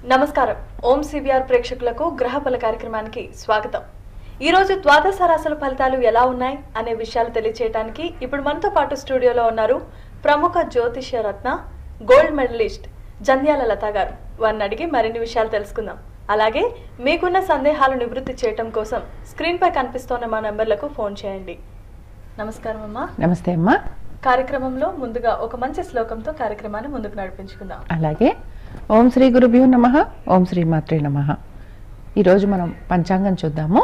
నమస్కారం ఓం సివిఆర్ ప్రేక్షకులకు గ్రహబల కార్యక్రమానికి స్వాగతం ఈ రోజు ద్వాదశ రాశుల ఫలితాలు ఎలా ఉన్నాయి అనే విషయాలు తెలియచేయడానికి ఇప్పుడు మనతో పాటు స్టూడియోలో ఉన్నారు ప్రముఖ జ్యోతిష్య రత్న గోల్డ్ మెడలిస్ట్ జంధ్యాల లత గారు వారిని అడిగి మరిన్ని విషయాలు తెలుసుకుందాం అలాగే మీకున్న సందేహాలు నివృత్తి చేయటం కోసం స్క్రీన్ పై కనిపిస్తున్న మా నంబర్లకు ఫోన్ చేయండి నమస్కారం అమ్మా నమస్తే అమ్మా కార్యక్రమంలో ముందుగా ఒక మంచి శ్లోకంతో కార్యక్రమాన్ని ముందుకు నడిపించుకుందాం అలాగే ఓం శ్రీ గురుభ్యో నమ ఓం శ్రీ మాత్రే నమ ఈరోజు మనం పంచాంగం చూద్దాము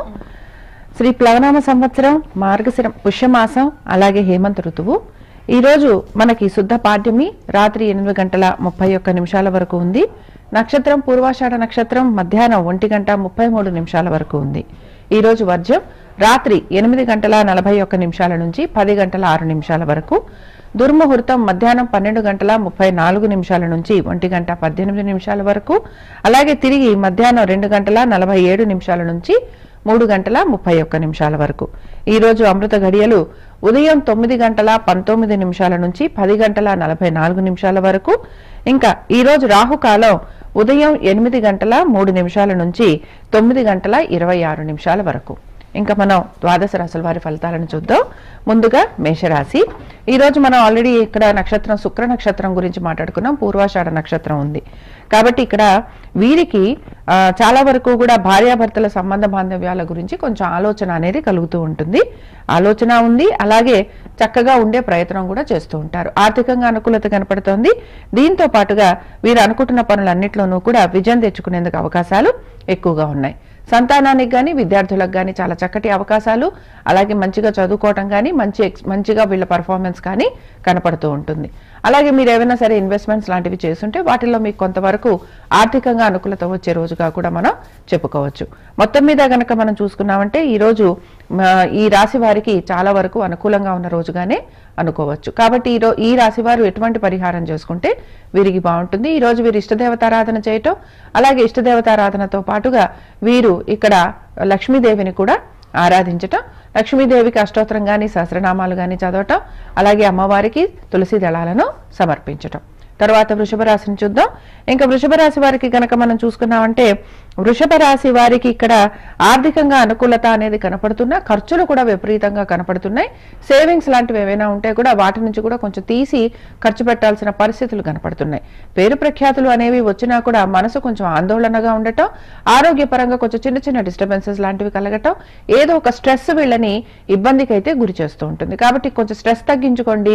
శ్రీ ప్లవనామ సంవత్సరం మార్గశిరం పుష్యమాసం అలాగే హేమంత ఋతువు ఈరోజు మనకి శుద్ధ పాడ్యమి రాత్రి ఎనిమిది గంటల ముప్పై ఒక్క నిమిషాల వరకు ఉంది నక్షత్రం పూర్వాషాఢ నక్షత్రం మధ్యాహ్నం ఒంటి గంట ముప్పై మూడు నిమిషాల వరకు ఉంది ఈరోజు వర్జ్యం రాత్రి ఎనిమిది గంటల నలభై ఒక్క నిమిషాల నుంచి పది గంటల ఆరు నిమిషాల వరకు దుర్ముహూర్తం మధ్యాహ్నం పన్నెండు గంటల ముప్పై నాలుగు నిమిషాల నుంచి ఒంటి గంట పద్దెనిమిది నిమిషాల వరకు అలాగే తిరిగి మధ్యాహ్నం రెండు గంటల నలభై ఏడు నిమిషాల నుంచి మూడు గంటల ముప్పై ఒక్క నిమిషాల వరకు ఈరోజు అమృత గడియలు ఉదయం తొమ్మిది గంటల పంతొమ్మిది నిమిషాల నుంచి పది గంటల నలభై నాలుగు నిమిషాల వరకు ఇంకా ఈరోజు రాహుకాలం ఉదయం ఎనిమిది గంటల మూడు నిమిషాల నుంచి తొమ్మిది గంటల ఇరవై ఆరు నిమిషాల వరకు ఇంకా మనం ద్వాదశ రాశుల వారి ఫలితాలను చూద్దాం ముందుగా మేషరాశి ఈరోజు మనం ఆల్రెడీ ఇక్కడ నక్షత్రం శుక్ర నక్షత్రం గురించి మాట్లాడుకున్నాం పూర్వాషాఢ నక్షత్రం ఉంది కాబట్టి ఇక్కడ వీరికి ఆ, చాలా వరకు కూడా భార్యాభర్తల సంబంధ బాంధవ్యాల గురించి కొంచెం ఆలోచన అనేది కలుగుతూ ఉంటుంది ఆలోచన ఉంది అలాగే చక్కగా ఉండే ప్రయత్నం కూడా చేస్తూ ఉంటారు ఆర్థికంగా అనుకూలత కనపడుతోంది దీంతో పాటుగా వీరు అనుకుంటున్న పనులన్నింటిలోనూ కూడా విజయం తెచ్చుకునేందుకు అవకాశాలు ఎక్కువగా ఉన్నాయి సంతానానికి కానీ విద్యార్థులకు కానీ చాలా చక్కటి అవకాశాలు అలాగే మంచిగా చదువుకోవటం కానీ మంచి ఎక్స్- మంచిగా వీళ్ళ పర్ఫార్మెన్స్ కానీ కనపడుతూ ఉంటుంది అలాగే మీరు ఏమైనా సరే ఇన్వెస్ట్మెంట్స్ లాంటివి చేస్తుంటే వాటిల్లో మీకు కొంతవరకు ఆర్థికంగా అనుకూలత వచ్చే రోజుగా కూడా మనం చెప్పుకోవచ్చు మొత్తం మీద గనక మనం చూసుకున్నామంటే ఈ రోజు మ, ఈ రాశి వారికి చాలా వరకు అనుకూలంగా ఉన్న రోజుగానే అనుకోవచ్చు కాబట్టి ఈ రో ఈ రాశి వారు ఎటువంటి పరిహారం చేసుకుంటే వీరికి బాగుంటుంది ఈ రోజు వీరు ఇష్టదేవతారాధన చేయటం అలాగే ఇష్టదేవతారాధనతో పాటుగా వీరు ఇక్కడ లక్ష్మీదేవిని కూడా ఆరాధించటం లక్ష్మీదేవికి అష్టోత్తరం కానీ సహస్రనామాలు కానీ చదవటం అలాగే అమ్మవారికి తులసి దళాలను సమర్పించటం తర్వాత వృషభ రాశిని చూద్దాం ఇంకా వృషభ రాశి వారికి గనక మనం చూసుకున్నామంటే వృషభ రాశి వారికి ఇక్కడ ఆర్థికంగా అనుకూలత అనేది కనపడుతున్నా ఖర్చులు కూడా విపరీతంగా కనపడుతున్నాయి సేవింగ్స్ లాంటివి ఏవైనా ఉంటే కూడా వాటి నుంచి కూడా కొంచెం తీసి ఖర్చు పెట్టాల్సిన పరిస్థితులు కనపడుతున్నాయి పేరు ప్రఖ్యాతులు అనేవి వచ్చినా కూడా మనసు కొంచెం ఆందోళనగా ఉండటం ఆరోగ్యపరంగా కొంచెం చిన్న చిన్న డిస్టర్బెన్సెస్ లాంటివి కలగటం ఏదో ఒక స్ట్రెస్ వీళ్ళని ఇబ్బందికి అయితే గురి చేస్తూ ఉంటుంది కాబట్టి కొంచెం స్ట్రెస్ తగ్గించుకోండి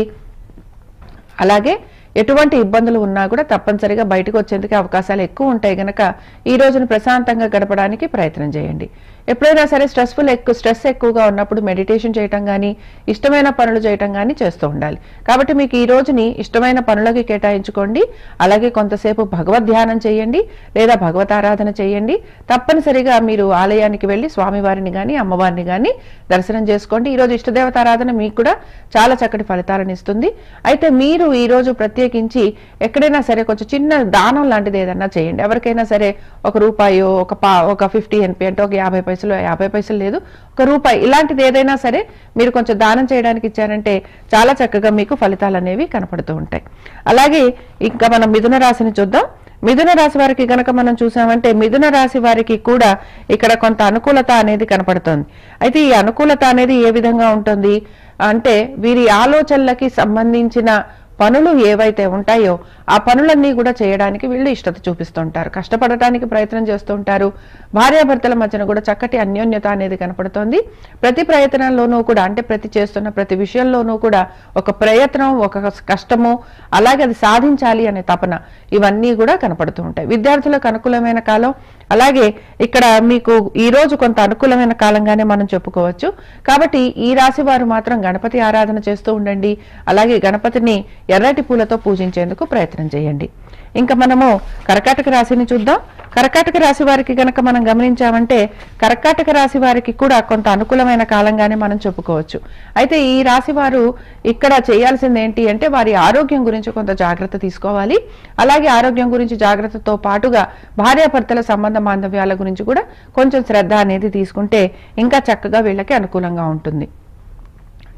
అలాగే ఎటువంటి ఇబ్బందులు ఉన్నా కూడా తప్పనిసరిగా బయటకు వచ్చేందుకు అవకాశాలు ఎక్కువ ఉంటాయి గనక ఈ రోజును ప్రశాంతంగా గడపడానికి ప్రయత్నం చేయండి ఎప్పుడైనా సరే స్ట్రెస్ఫుల్ ఎక్కువ స్ట్రెస్ ఎక్కువగా ఉన్నప్పుడు మెడిటేషన్ చేయటం కానీ ఇష్టమైన పనులు చేయటం కానీ చేస్తూ ఉండాలి కాబట్టి మీకు ఈ రోజుని ఇష్టమైన పనులకి కేటాయించుకోండి అలాగే కొంతసేపు భగవద్ ధ్యానం చేయండి లేదా భగవత్ ఆరాధన చేయండి తప్పనిసరిగా మీరు ఆలయానికి వెళ్ళి స్వామివారిని కానీ అమ్మవారిని కానీ దర్శనం చేసుకోండి ఈ రోజు ఇష్టదేవత ఆరాధన మీకు కూడా చాలా చక్కటి ఫలితాలను ఇస్తుంది అయితే మీరు ఈ రోజు ప్రత్యేకించి ఎక్కడైనా సరే కొంచెం చిన్న దానం లాంటిది ఏదన్నా చేయండి ఎవరికైనా సరే ఒక రూపాయో ఒక పా ఒక ఫిఫ్టీ ఎన్పి అంటే ఒక యాభై పైసలు యాభై పైసలు లేదు ఒక రూపాయి ఇలాంటిది ఏదైనా సరే మీరు కొంచెం దానం చేయడానికి ఇచ్చారంటే చాలా చక్కగా మీకు ఫలితాలు అనేవి కనపడుతూ ఉంటాయి అలాగే ఇంకా మనం మిథున రాశిని చూద్దాం మిథున రాశి వారికి గనక మనం చూసామంటే మిథున రాశి వారికి కూడా ఇక్కడ కొంత అనుకూలత అనేది కనపడుతుంది అయితే ఈ అనుకూలత అనేది ఏ విధంగా ఉంటుంది అంటే వీరి ఆలోచనలకి సంబంధించిన పనులు ఏవైతే ఉంటాయో ఆ పనులన్నీ కూడా చేయడానికి వీళ్ళు ఇష్టత చూపిస్తుంటారు కష్టపడటానికి ప్రయత్నం చేస్తుంటారు భార్యాభర్తల మధ్యన కూడా చక్కటి అన్యోన్యత అనేది కనపడుతోంది ప్రతి ప్రయత్నంలోనూ కూడా అంటే ప్రతి చేస్తున్న ప్రతి విషయంలోనూ కూడా ఒక ప్రయత్నం ఒక కష్టము అలాగే అది సాధించాలి అనే తపన ఇవన్నీ కూడా కనపడుతూ ఉంటాయి విద్యార్థులకు అనుకూలమైన కాలం అలాగే ఇక్కడ మీకు ఈ రోజు కొంత అనుకూలమైన కాలంగానే మనం చెప్పుకోవచ్చు కాబట్టి ఈ రాశి వారు మాత్రం గణపతి ఆరాధన చేస్తూ ఉండండి అలాగే గణపతిని ఎర్రటి పూలతో పూజించేందుకు ప్రయత్నం చేయండి ఇంకా మనము కర్కాటక రాశిని చూద్దాం కర్కాటక రాశి వారికి గనక మనం గమనించామంటే కర్కాటక రాశి వారికి కూడా కొంత అనుకూలమైన కాలంగానే మనం చెప్పుకోవచ్చు అయితే ఈ రాశి వారు ఇక్కడ చేయాల్సింది ఏంటి అంటే వారి ఆరోగ్యం గురించి కొంత జాగ్రత్త తీసుకోవాలి అలాగే ఆరోగ్యం గురించి జాగ్రత్తతో పాటుగా భార్యాభర్తల సంబంధ బాంధవ్యాల గురించి కూడా కొంచెం శ్రద్ధ అనేది తీసుకుంటే ఇంకా చక్కగా వీళ్ళకి అనుకూలంగా ఉంటుంది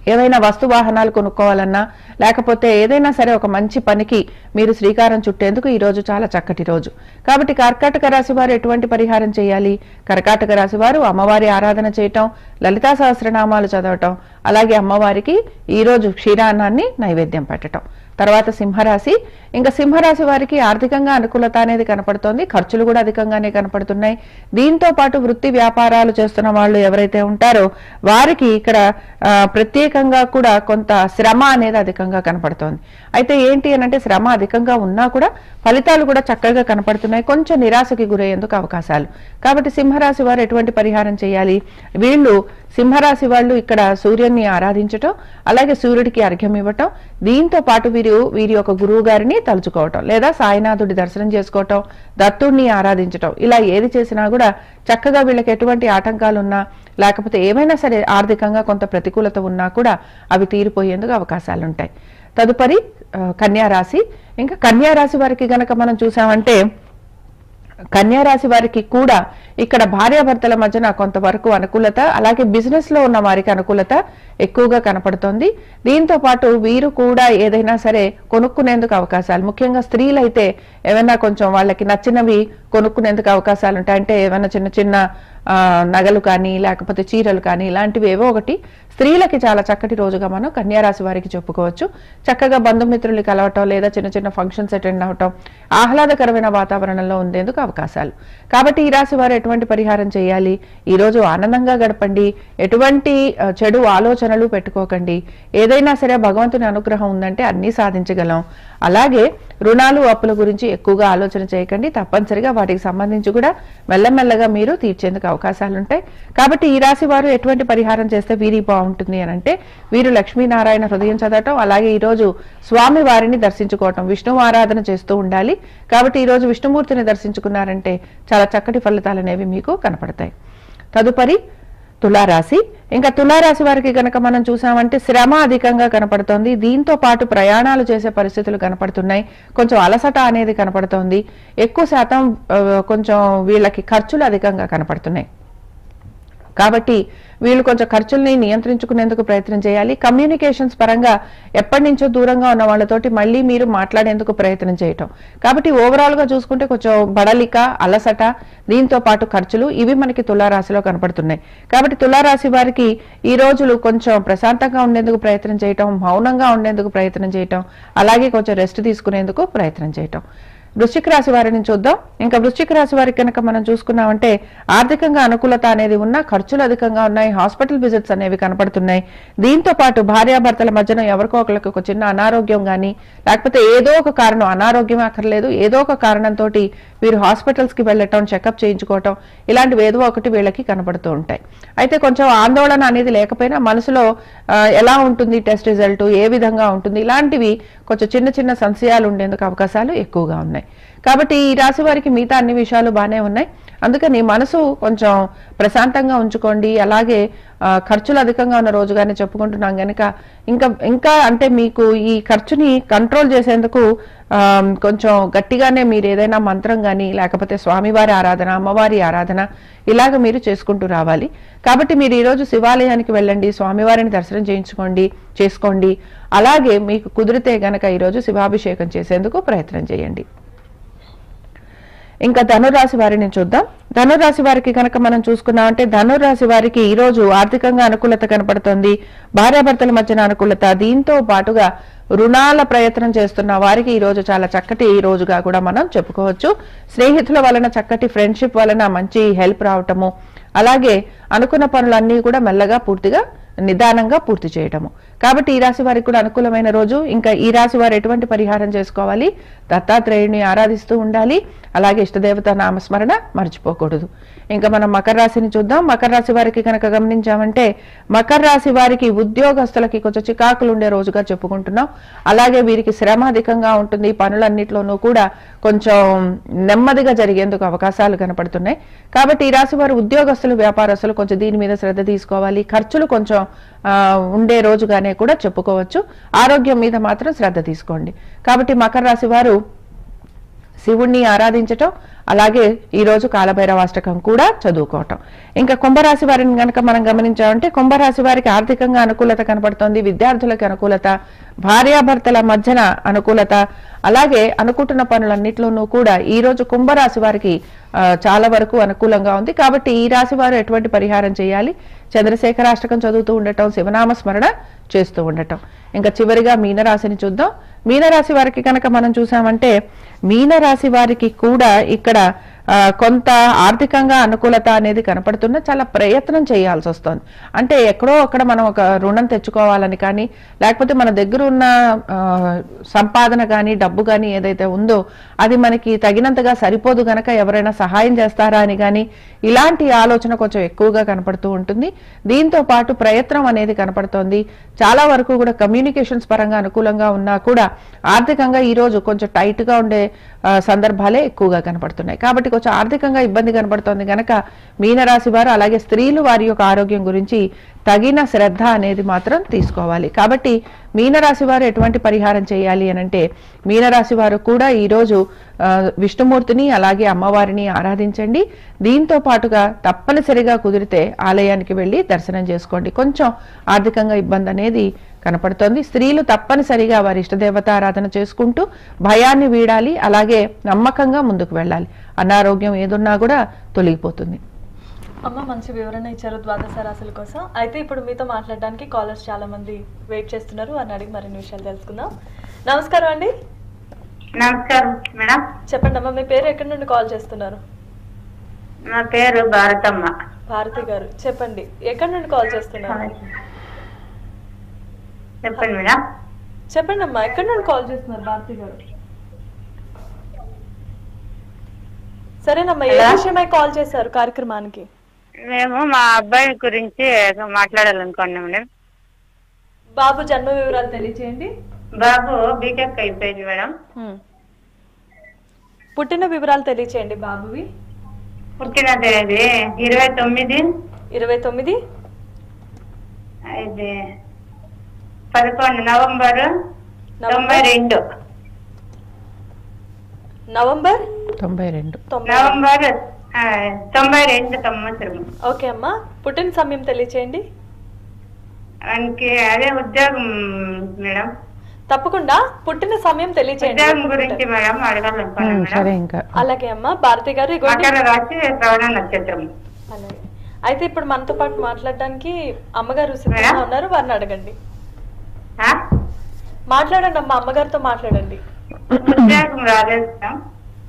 ఏవైనా వస్తు వాహనాలు కొనుక్కోవాలన్నా లేకపోతే ఏదైనా సరే ఒక మంచి పనికి మీరు శ్రీకారం చుట్టేందుకు ఈ రోజు చాలా చక్కటి రోజు కాబట్టి కర్కాటక రాశి వారు ఎటువంటి పరిహారం చేయాలి కర్కాటక రాశి వారు అమ్మవారి ఆరాధన చేయటం లలితా సహస్రనామాలు చదవటం అలాగే అమ్మవారికి ఈ రోజు క్షీరాన్నాన్ని నైవేద్యం పెట్టటం తర్వాత సింహరాశి ఇంకా సింహరాశి వారికి ఆర్థికంగా అనుకూలత అనేది కనపడుతోంది ఖర్చులు కూడా అధికంగానే కనపడుతున్నాయి దీంతో పాటు వృత్తి వ్యాపారాలు చేస్తున్న వాళ్ళు ఎవరైతే ఉంటారో వారికి ఇక్కడ ఆ, ప్రత్యేకంగా కూడా కొంత శ్రమ అనేది అధికంగా కనపడుతోంది అయితే ఏంటి అని అంటే శ్రమ అధికంగా ఉన్నా కూడా ఫలితాలు కూడా చక్కగా కనపడుతున్నాయి కొంచెం నిరాశకి గురయ్యేందుకు అవకాశాలు కాబట్టి సింహరాశి వారు ఎటువంటి పరిహారం చేయాలి వీళ్ళు సింహరాశి వాళ్ళు ఇక్కడ సూర్యుని ఆరాధించటం అలాగే సూర్యుడికి అర్ఘ్యం ఇవ్వటం దీంతో పాటు వీరు వీరి యొక్క గురువు గారిని తలుచుకోవటం లేదా సాయినాథుడి దర్శనం చేసుకోవటం దత్తుడిని ఆరాధించటం ఇలా ఏది చేసినా కూడా చక్కగా వీళ్ళకి ఎటువంటి ఆటంకాలు ఉన్నా లేకపోతే ఏమైనా సరే ఆర్థికంగా కొంత ప్రతికూలత ఉన్నా కూడా అవి తీరిపోయేందుకు అవకాశాలు ఉంటాయి తదుపరి ఆ, కన్యా రాశి ఇంకా కన్యా రాశి వారికి గనక మనం చూసామంటే కన్యా రాశి వారికి కూడా ఇక్కడ భార్యాభర్తల మధ్యన కొంతవరకు అనుకూలత అలాగే బిజినెస్ లో ఉన్న వారికి అనుకూలత ఎక్కువగా కనపడుతోంది దీంతో పాటు వీరు కూడా ఏదైనా సరే కొనుక్కునేందుకు అవకాశాలు ముఖ్యంగా స్త్రీలైతే ఏమైనా కొంచెం వాళ్ళకి నచ్చినవి కొనుక్కునేందుకు అవకాశాలు ఉంటాయి అంటే ఏమైనా చిన్న చిన్న ఆ, నగలు కానీ లేకపోతే చీరలు కానీ ఇలాంటివి ఏవో ఒకటి స్త్రీలకి చాలా చక్కటి రోజుగా మనం కన్యా రాశి వారికి చెప్పుకోవచ్చు చక్కగా బంధుమిత్రుల్ని కలవటం లేదా చిన్న చిన్న ఫంక్షన్స్ అటెండ్ అవటం ఆహ్లాదకరమైన వాతావరణంలో ఉండేందుకు అవకాశాలు కాబట్టి ఈ రాశి వారు ఎటువంటి పరిహారం చేయాలి ఈ రోజు ఆనందంగా గడపండి ఎటువంటి ఆ, చెడు ఆలోచనలు పెట్టుకోకండి ఏదైనా సరే భగవంతుని అనుగ్రహం ఉందంటే అన్నీ సాధించగలం అలాగే రుణాలు అప్పుల గురించి ఎక్కువగా ఆలోచన చేయకండి తప్పనిసరిగా వాటికి సంబంధించి కూడా మెల్లమెల్లగా మీరు తీర్చేందుకు అవకాశాలు ఉంటాయి కాబట్టి ఈ రాశి వారు ఎటువంటి పరిహారం చేస్తే వీరి బాగుంటుంది అని అంటే వీరు లక్ష్మీనారాయణ హృదయం చదవటం అలాగే ఈ రోజు స్వామి వారిని దర్శించుకోవటం విష్ణు ఆరాధన చేస్తూ ఉండాలి కాబట్టి ఈ రోజు విష్ణుమూర్తిని దర్శించుకున్నారంటే చాలా చక్కటి ఫలితాలు అనేవి మీకు కనపడతాయి తదుపరి తులారాశి ఇంకా తులారాశి వారికి గనక మనం చూసామంటే శ్రమ అధికంగా కనపడుతోంది దీంతో పాటు ప్రయాణాలు చేసే పరిస్థితులు కనపడుతున్నాయి కొంచెం అలసట అనేది కనపడుతోంది ఎక్కువ శాతం ఆ, కొంచెం వీళ్ళకి ఖర్చులు అధికంగా కనపడుతున్నాయి కాబట్టి వీళ్ళు కొంచెం ఖర్చుల్ని నియంత్రించుకునేందుకు ప్రయత్నం చేయాలి కమ్యూనికేషన్స్ పరంగా ఎప్పటి నుంచో దూరంగా ఉన్న వాళ్ళతోటి మళ్ళీ మీరు మాట్లాడేందుకు ప్రయత్నం చేయటం కాబట్టి ఓవరాల్ గా చూసుకుంటే కొంచెం బడలిక అలసట దీంతో పాటు ఖర్చులు ఇవి మనకి తులారాశిలో కనపడుతున్నాయి కాబట్టి తులారాశి వారికి ఈ రోజులు కొంచెం ప్రశాంతంగా ఉండేందుకు ప్రయత్నం చేయటం మౌనంగా ఉండేందుకు ప్రయత్నం చేయటం అలాగే కొంచెం రెస్ట్ తీసుకునేందుకు ప్రయత్నం చేయటం వృశ్చిక రాశి వారిని చూద్దాం ఇంకా వృశ్చిక రాశి వారికి కనుక మనం చూసుకున్నామంటే ఆర్థికంగా అనుకూలత అనేది ఉన్నా ఖర్చులు అధికంగా ఉన్నాయి హాస్పిటల్ విజిట్స్ అనేవి కనపడుతున్నాయి దీంతో పాటు భార్యాభర్తల మధ్యన ఎవరికో ఒకరికి ఒక చిన్న అనారోగ్యం కానీ లేకపోతే ఏదో ఒక కారణం అనారోగ్యం అక్కర్లేదు ఏదో ఒక కారణంతో వీరు హాస్పిటల్స్ కి వెళ్ళటం చెకప్ చేయించుకోవటం ఇలాంటివి ఏదో ఒకటి వీళ్ళకి కనపడుతూ ఉంటాయి అయితే కొంచెం ఆందోళన అనేది లేకపోయినా మనసులో ఆ, ఎలా ఉంటుంది టెస్ట్ రిజల్ట్ ఏ విధంగా ఉంటుంది ఇలాంటివి కొంచెం చిన్న చిన్న సంశయాలు ఉండేందుకు అవకాశాలు ఎక్కువగా ఉన్నాయి కాబట్టి ఈ రాశి వారికి మిగతా అన్ని విషయాలు బాగానే ఉన్నాయి అందుకని మనసు కొంచెం ప్రశాంతంగా ఉంచుకోండి అలాగే ఆ, ఖర్చులు అధికంగా ఉన్న రోజుగానే చెప్పుకుంటున్నాం కనుక ఇంకా ఇంకా అంటే మీకు ఈ ఖర్చుని కంట్రోల్ చేసేందుకు ఆ, కొంచెం గట్టిగానే మీరు ఏదైనా మంత్రం కానీ లేకపోతే స్వామివారి ఆరాధన అమ్మవారి ఆరాధన ఇలాగ మీరు చేసుకుంటూ రావాలి కాబట్టి మీరు ఈరోజు శివాలయానికి వెళ్ళండి స్వామివారిని దర్శనం చేయించుకోండి చేసుకోండి అలాగే మీకు కుదిరితే గనక ఈరోజు శివాభిషేకం చేసేందుకు ప్రయత్నం చేయండి ఇంకా ధనురాశి వారిని చూద్దాం ధనురాశి వారికి కనుక మనం చూసుకున్నామంటే ధనురాశి వారికి ఈ రోజు ఆర్థికంగా అనుకూలత కనపడుతుంది భార్యాభర్తల మధ్యన అనుకూలత దీంతో పాటుగా రుణాల ప్రయత్నం చేస్తున్న వారికి ఈ రోజు చాలా చక్కటి ఈ రోజుగా కూడా మనం చెప్పుకోవచ్చు స్నేహితుల వలన చక్కటి ఫ్రెండ్షిప్ వలన మంచి హెల్ప్ రావటము అలాగే అనుకున్న పనులన్నీ కూడా మెల్లగా పూర్తిగా నిదానంగా పూర్తి చేయటము కాబట్టి ఈ రాశి వారికి కూడా అనుకూలమైన రోజు ఇంకా ఈ రాశి వారు ఎటువంటి పరిహారం చేసుకోవాలి దత్తాత్రేయుని ఆరాధిస్తూ ఉండాలి అలాగే ఇష్టదేవత నామస్మరణ మర్చిపోకూడదు ఇంకా మనం మకర రాశిని చూద్దాం మకర రాశి వారికి కనుక గమనించామంటే మకర రాశి వారికి ఉద్యోగస్తులకి కొంచెం చికాకులు ఉండే రోజుగా చెప్పుకుంటున్నాం అలాగే వీరికి శ్రమ అధికంగా ఉంటుంది పనులన్నిట్లోనూ కూడా కొంచెం నెమ్మదిగా జరిగేందుకు అవకాశాలు కనపడుతున్నాయి కాబట్టి ఈ రాశి వారు ఉద్యోగస్తులు వ్యాపారస్తులు కొంచెం దీని మీద శ్రద్ధ తీసుకోవాలి ఖర్చులు కొంచెం ఆ, ఉండే రోజుగానే కూడా చెప్పుకోవచ్చు ఆరోగ్యం మీద మాత్రం శ్రద్ధ తీసుకోండి కాబట్టి మకర రాశి వారు శివుణ్ణి ఆరాధించటం అలాగే ఈ రోజు కాలభైరవాష్టకం కూడా చదువుకోవటం ఇంకా కుంభరాశి వారిని గనక మనం గమనించామంటే కుంభరాశి వారికి ఆర్థికంగా అనుకూలత కనపడుతోంది విద్యార్థులకు అనుకూలత భార్యాభర్తల మధ్యన అనుకూలత అలాగే అనుకుంటున్న పనులన్నిట్లోనూ కూడా ఈ రోజు కుంభరాశి వారికి ఆ, చాలా వరకు అనుకూలంగా ఉంది కాబట్టి ఈ రాశి వారు ఎటువంటి పరిహారం చేయాలి చంద్రశేఖరాష్టకం చదువుతూ ఉండటం శివనామ స్మరణ చేస్తూ ఉండటం ఇంకా చివరిగా మీనరాశిని చూద్దాం మీనరాశి వారికి కనుక మనం చూసామంటే మీనరాశి వారికి కూడా ఇక్కడ ఆ, కొంత ఆర్థికంగా అనుకూలత అనేది కనపడుతున్న చాలా ప్రయత్నం చేయాల్సి వస్తుంది అంటే ఎక్కడో అక్కడ మనం ఒక రుణం తెచ్చుకోవాలని కానీ లేకపోతే మన దగ్గర ఉన్న ఆ, సంపాదన కానీ డబ్బు కానీ ఏదైతే ఉందో అది మనకి తగినంతగా సరిపోదు గనక ఎవరైనా సహాయం చేస్తారా అని కానీ ఇలాంటి ఆలోచన కొంచెం ఎక్కువగా కనపడుతూ ఉంటుంది దీంతో పాటు ప్రయత్నం అనేది కనపడుతోంది చాలా వరకు కూడా కమ్యూనికేషన్స్ పరంగా అనుకూలంగా ఉన్నా కూడా ఆర్థికంగా ఈ రోజు కొంచెం టైట్ గా ఉండే ఆ, సందర్భాలే ఎక్కువగా కనపడుతున్నాయి కాబట్టి కొంచెం ఆర్థికంగా ఇబ్బంది కనపడుతోంది గనక మీనరాశి వారు అలాగే స్త్రీలు వారి యొక్క ఆరోగ్యం గురించి తగిన శ్రద్ధ అనేది మాత్రం తీసుకోవాలి కాబట్టి మీనరాశి వారు ఎటువంటి పరిహారం చేయాలి అని అంటే మీనరాశి వారు కూడా ఈరోజు ఆ, విష్ణుమూర్తిని అలాగే అమ్మవారిని ఆరాధించండి దీంతో పాటుగా తప్పనిసరిగా కుదిరితే ఆలయానికి వెళ్ళి దర్శనం చేసుకోండి కొంచెం ఆర్థికంగా ఇబ్బంది అనేది కనపడుతోంది స్త్రీలు తప్పనిసరిగా వారి ఇష్టదేవత ఆరాధన చేసుకుంటూ భయాన్ని వీడాలి అలాగే నమ్మకంగా ముందుకు వెళ్ళాలి అనారోగ్యం ఏదున్నా కూడా తొలగిపోతుంది అమ్మ మంచి వివరణ ఇచ్చారు ద్వాదశ రాశుల కోసం అయితే ఇప్పుడు మీతో మాట్లాడడానికి కాలర్స్ చాలా మంది వెయిట్ చేస్తున్నారు వారిని అడిగి మరిన్ని విషయాలు తెలుసుకుందాం నమస్కారం అండి నమస్కారం మేడం చెప్పండి అమ్మా మీ పేరు ఎక్కడి నుండి కాల్ చేస్తున్నారు నా పేరు భారతమ్మ భారతి గారు చెప్పండి ఎక్కడి నుండి కాల్ చేస్తున్నారు చెప్పండి మేడం చెప్పండి అమ్మా ఎక్కడి నుండి కాల్ చేస్తున్నారు భారతి గారు సరేనమ్మా ఏ హలో? విషయమై కాల్ చేశారు కార్యక్రమానికి మేము మా అబ్బాయి గురించి మాట్లాడాలనుకున్నాం మేడం బాబు జన్మ వివరాలు తెలియచేయండి బాబు బీటెక్ అయిపోయింది మేడం హ్మ్. పుట్టిన వివరాలు తెలియచేయండి బాబువి పుట్టిన తేదీ ఇరవై తొమ్మిది ఇరవై తొమ్మిది ఇది పదకొండు నవంబర్ తొంభై రెండు నవంబర్ తొంభై రెండు తొంభై నవంబర్ ఆ, తొంభై రెండు సంవత్సరం ఓకే అమ్మా పుట్టిన సమయం తెలియచేయండి వానికి అదే ఉద్యోగం మేడం తప్పకుండా పుట్టిన సమయం తెలియచేయండి ఉద్యోగం గురించి మేడం అడగాలనుకున్నాం ఉమ్, సరే మేడం ఇంకా అలాగే అమ్మా భారతి గారు ఇగోండి మకర రాశి శ్రవణ నక్షత్రం అలాగే అయితే ఇప్పుడు మనతో పాటు మాట్లాడడానికి అమ్మగారు సిద్ధంగా మేడం? ఉన్నారు వారిని అడగండి ఆ? మాట్లాడండి అమ్మా అమ్మగారితో మాట్లాడండి ఉద్యోగం రాలేదు మేడం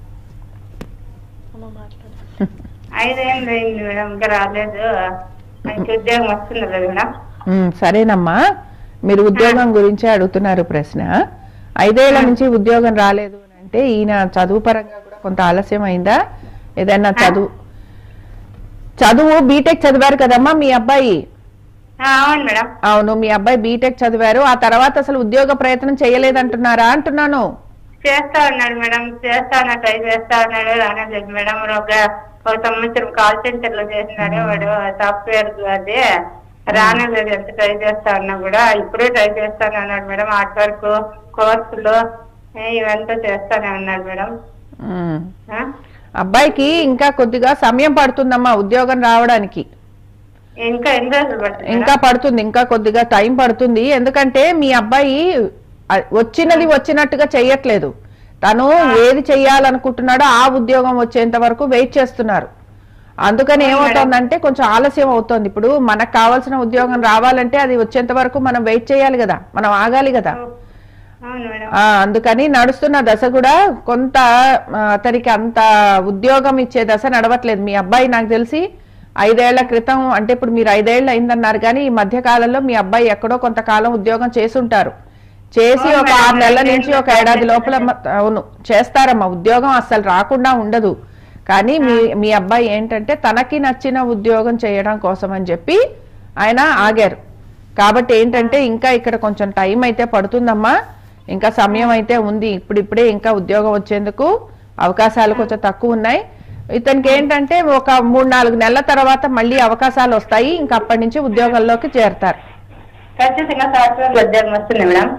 అమ్మ మాట్లాడండి ఐదేళ్ళు అయింది మేడం ఇంకా రాలేదు మంచి ఉద్యోగం వస్తుంది కదా మేడం ఉమ్, సరేనమ్మా మీరు ఉద్యోగం గురించే అడుగుతున్నారు ప్రశ్న ఐదేళ్ల నుంచి ఉద్యోగం రాలేదు అని అంటే ఈయన చదువు పరంగా కూడా కొంత ఆలస్యం అయిందా ఏదైనా చదువు చదువు బీటెక్ చదివారు కదమ్మా మీ అబ్బాయి ఆ, అవును మేడం అవును మీ అబ్బాయి బీటెక్ చదివారు ఆ తర్వాత అసలు ఉద్యోగ ప్రయత్నం చేయలేదంటున్నారా అంటున్నాను చేస్తా ఉన్నాడు మేడం చేస్తా ఉన్నా ట్రై చేస్తా ఉన్నాడు రాలేదు మేడం ఒక ఒక సంవత్సరం కాల్ సెంటర్ లో చేసినాడు వాడు సాఫ్ట్వేర్ అది రానలేదు ఎంత ట్రై చేస్తా ఉన్నా కూడా ఇప్పుడే ట్రై చేస్తానే ఉన్నాడు మేడం ఆర్ట్ వర్క్ కోర్సులు ఏ, ఇవంతా చేస్తానే ఉన్నాడు మేడం ఉమ్. ఆ? అబ్బాయికి ఇంకా కొద్దిగా సమయం పడుతుందమ్మా ఉద్యోగం రావడానికి ఇంకా ఎన్ని రోజులు పడుతుంది ఇంకా పడుతుంది ఇంకా కొద్దిగా టైం పడుతుంది ఎందుకంటే మీ అబ్బాయి అ- వచ్చినది వచ్చినట్టుగా చెయ్యట్లేదు తను ఏది చెయ్యాలనుకుంటున్నాడో ఆ ఉద్యోగం వచ్చేంత వరకు వెయిట్ చేస్తున్నారు అందుకని ఏమవుతోందంటే కొంచెం ఆలస్యం అవుతోంది ఇప్పుడు మనకు కావాల్సిన ఉద్యోగం రావాలంటే అది వచ్చేంత వరకు మనం వెయిట్ చేయాలి కదా మనం ఆగాలి కదా అవును మేడం ఆ అందుకని నడుస్తున్న దశ కూడా కొంత ఆ, అతనికి అంత ఉద్యోగం ఇచ్చే దశ నడవట్లేదు మీ అబ్బాయి నాకు తెలిసి ఐదేళ్ల క్రితం అంటే ఇప్పుడు మీరు ఐదేళ్ళు అయిందన్నారు కానీ ఈ మధ్య కాలంలో మీ అబ్బాయి ఎక్కడో కొంతకాలం ఉద్యోగం చేసుంటారు చేసి ఒక అవును ఆరు మేడం, నెలల ఐదేళ్ళు నుంచి ఒక ఏడాది లోపల మ- అవును చేస్తారమ్మా ఉద్యోగం అస్సలు రాకుండా ఉండదు కానీ మీ మీ అబ్బాయి ఏంటంటే తనకి నచ్చిన ఉద్యోగం చేయడం కోసం అని చెప్పి ఆయన ఆగారు కాబట్టి ఏంటంటే ఇంకా ఇక్కడ కొంచెం టైం అయితే పడుతుందమ్మా ఇంకా సమయం అయితే ఉంది ఇప్పుడిప్పుడే ఇంకా ఉద్యోగం వచ్చేందుకు అవకాశాలు కొంచెం తక్కువ ఉన్నాయి ఇతనికి ఏంటంటే ఒక మూడు నాలుగు నెలల తర్వాత మళ్ళీ అవకాశాలు వస్తాయి ఇంకా అప్పటి నుంచి ఉద్యోగంలోకి చేరతారు ఖచ్చితంగా సాఫ్ట్వేర్ ఉద్యోగం వస్తుంది మేడం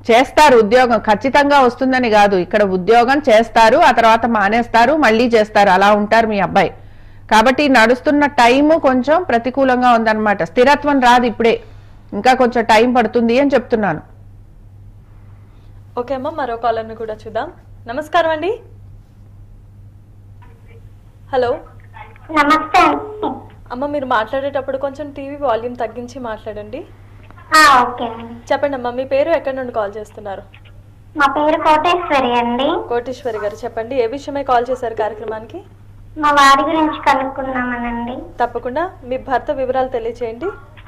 చేస్తారు ఉద్యోగం ఖచ్చితంగా వస్తుందని కాదు ఇక్కడ ఉద్యోగం చేస్తారు ఆ తర్వాత మానేస్తారు మళ్ళీ చేస్తారు అలా ఉంటారు మీ అబ్బాయి కాబట్టి నడుస్తున్న టైము కొంచెం ప్రతికూలంగా ఉందన్నమాట స్థిరత్వం రాదు ఇప్పుడే ఇంకా కొంచెం టైం పడుతుంది అని చెప్తున్నాను ఓకే అమ్మ మరో కాలర్ని కూడా చూద్దాం నమస్కారం అండి హలో నమస్తే అండి అమ్మ మీరు మాట్లాడేటప్పుడు కొంచెం టీవీ వాల్యూమ్ తగ్గించి మాట్లాడండి ఆ, ఓకే అండి చెప్పండి అమ్మా మీ పేరు ఎక్కడి నుండి కాల్ చేస్తున్నారు మా పేరు కోటేశ్వరి అండి కోటేశ్వరి గారు చెప్పండి ఏ విషయమై కాల్ చేశారు కార్యక్రమానికి మా వారి గురించి కనుక్కున్నామనండి తప్పకుండా మీ భర్త వివరాలు తెలియచేయండి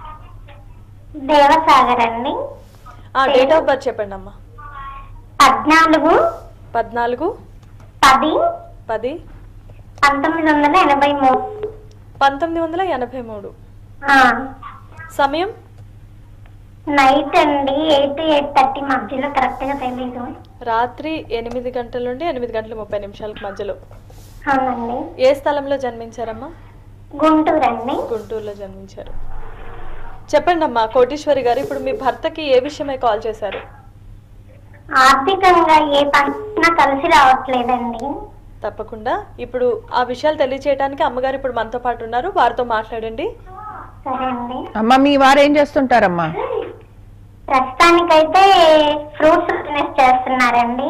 దేవసాగర్ అండి ఆ డేట్ ఆఫ్ బర్త్ చెప్పండి అమ్మా పద్నాలుగు పద్నాలుగు పది పది పంతొమ్మిది వందల ఎనభై మూడు పంతొమ్మిది వందల ఎనభై మూడు ఆ, సమయం నైట్ అండి ఎయిట్ ఎయిట్ థర్టీ మధ్యలో కరెక్ట్ గా తెలీదు రాత్రి ఎనిమిది గంటల నుండి ఎనిమిది గంటల ముప్పై నిమిషాలకు మధ్యలో అవునండి ఏ స్థలంలో జన్మించారమ్మా గుంటూరు అండి గుంటూరులో జన్మించారు చెప్పండి అమ్మా కోటేశ్వరి గారు ఇప్పుడు మీ భర్తకి ఏ విషయమై కాల్ చేశారు ఆర్థికంగా ఏ పని కలిసి రావట్లేదండి తప్పకుండా ఇప్పుడు ఆ విషయాలు తెలియచేయడానికి అమ్మగారు ఇప్పుడు మనతో పాటు ఉన్నారు వారితో మాట్లాడండి సరే అండి అమ్మ మీ వారు ఏం చేస్తుంటారమ్మా ప్రస్తుతానికైతే ఫ్రూట్స్ బిజినెస్ చేస్తున్నారండి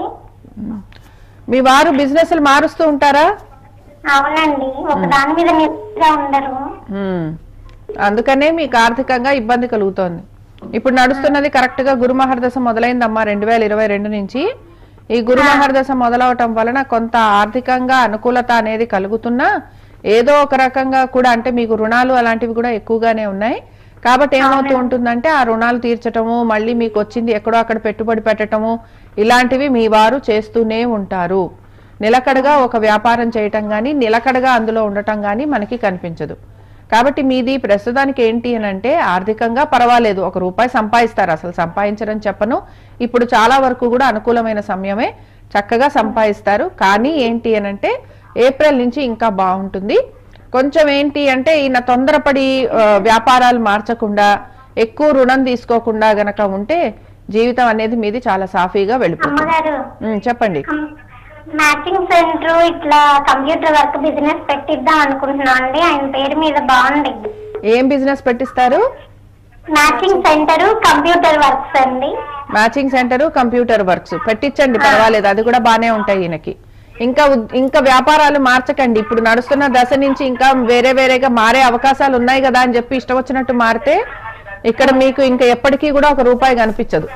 మీ వారు బిజినెస్లు మారుస్తూ ఉంటారా అవునండి ఒక దాని మీద నిజంగా ఉండరు ఉమ్. అందుకనే మీకు ఆర్థికంగా ఇబ్బంది కలుగుతోంది ఇప్పుడు నడుస్తున్నది కరెక్ట్ గా గురు మహర్దశ మొదలైందమ్మా రెండు వేల ఇరవై రెండు నుంచి ఈ గురు మహర్దశ మొదలవటం వలన కొంత ఆర్థికంగా అనుకూలత అనేది కలుగుతున్నా ఏదో ఒక రకంగా కూడా అంటే మీకు రుణాలు అలాంటివి కూడా ఎక్కువగానే ఉన్నాయి కాబట్టి ఏమవుతూ ఉంటుందంటే ఆ రుణాలు తీర్చటము మళ్ళీ మీకు వచ్చింది ఎక్కడో అక్కడ పెట్టుబడి పెట్టటము ఇలాంటివి మీ వారు చేస్తూనే ఉంటారు నిలకడగా ఒక వ్యాపారం చేయటం కానీ నిలకడగా అందులో ఉండటం కానీ మనకి కనిపించదు కాబట్టి మీది ప్రస్తుతానికి ఏంటి అని అంటే ఆర్థికంగా పర్వాలేదు ఒక రూపాయి సంపాదిస్తారు అసలు సంపాదించరని చెప్పను ఇప్పుడు చాలా వరకు కూడా అనుకూలమైన సమయమే చక్కగా సంపాదిస్తారు కానీ ఏంటి అని అంటే ఏప్రిల్ నుంచి ఇంకా బాగుంటుంది కొంచెం ఏంటి అంటే ఈయన తొందరపడి ఆ, వ్యాపారాలు మార్చకుండా ఎక్కువ రుణం తీసుకోకుండా గనక ఉంటే జీవితం అనేది మీది చాలా సాఫీగా వెళ్ళిపోతుంది అమ్మగారు ఉమ్, చెప్పండి మ్యాచింగ్ సెంటర్ ఇట్లా కంప్యూటర్ వర్క్ బిజినెస్ పెట్టిద్దాం అనుకుంటున్నాం అండి ఆయన పేరు మీద బాగుంది ఏం బిజినెస్ పెట్టిస్తారు మ్యాచింగ్ సెంటర్ కంప్యూటర్ వర్క్స్ అండి మ్యాచింగ్ సెంటర్ కంప్యూటర్ వర్క్స్ పెట్టించండి పర్వాలేదు అది కూడా బానే ఉంటాయి ఈయనకి ఇంకా ఉద్- ఇంకా వ్యాపారాలు మార్చకండి ఇప్పుడు నడుస్తున్న దశ నుంచి ఇంకా వేరే వేరేగా మారే అవకాశాలు ఉన్నాయి కదా అని చెప్పి ఇష్టం వచ్చినట్టు మారితే ఇక్కడ మీకు ఇంకా ఎప్పటికీ కూడా ఒక రూపాయి కనిపించదు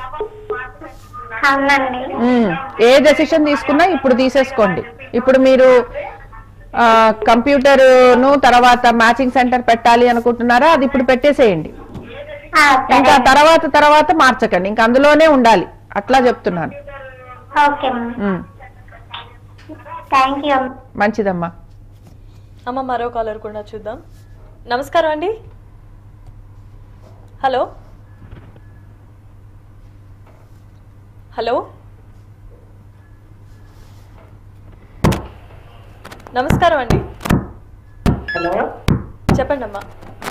అవునండి ఉమ్, ఏ డెసిషన్ తీసుకున్నా ఇప్పుడు తీసేసుకోండి ఇప్పుడు మీరు ఆ, కంప్యూటర్ ను తర్వాత మ్యాచింగ్ సెంటర్ పెట్టాలి అనుకుంటున్నారా అది ఇప్పుడు పెట్టేసేయండి ఆ, ఇంకా సరే తర్వాత తర్వాత మార్చకండి ఇంకా అందులోనే ఉండాలి అట్లా చెప్తున్నాను ఓకే ఉమ్, థ్యాంక్ యూ మంచిదమ్మా అమ్మ మరో కాలర్ కూడా చూద్దాం నమస్కారం అండి హలో హలో నమస్కారం అండి హలో చెప్పండి అమ్మా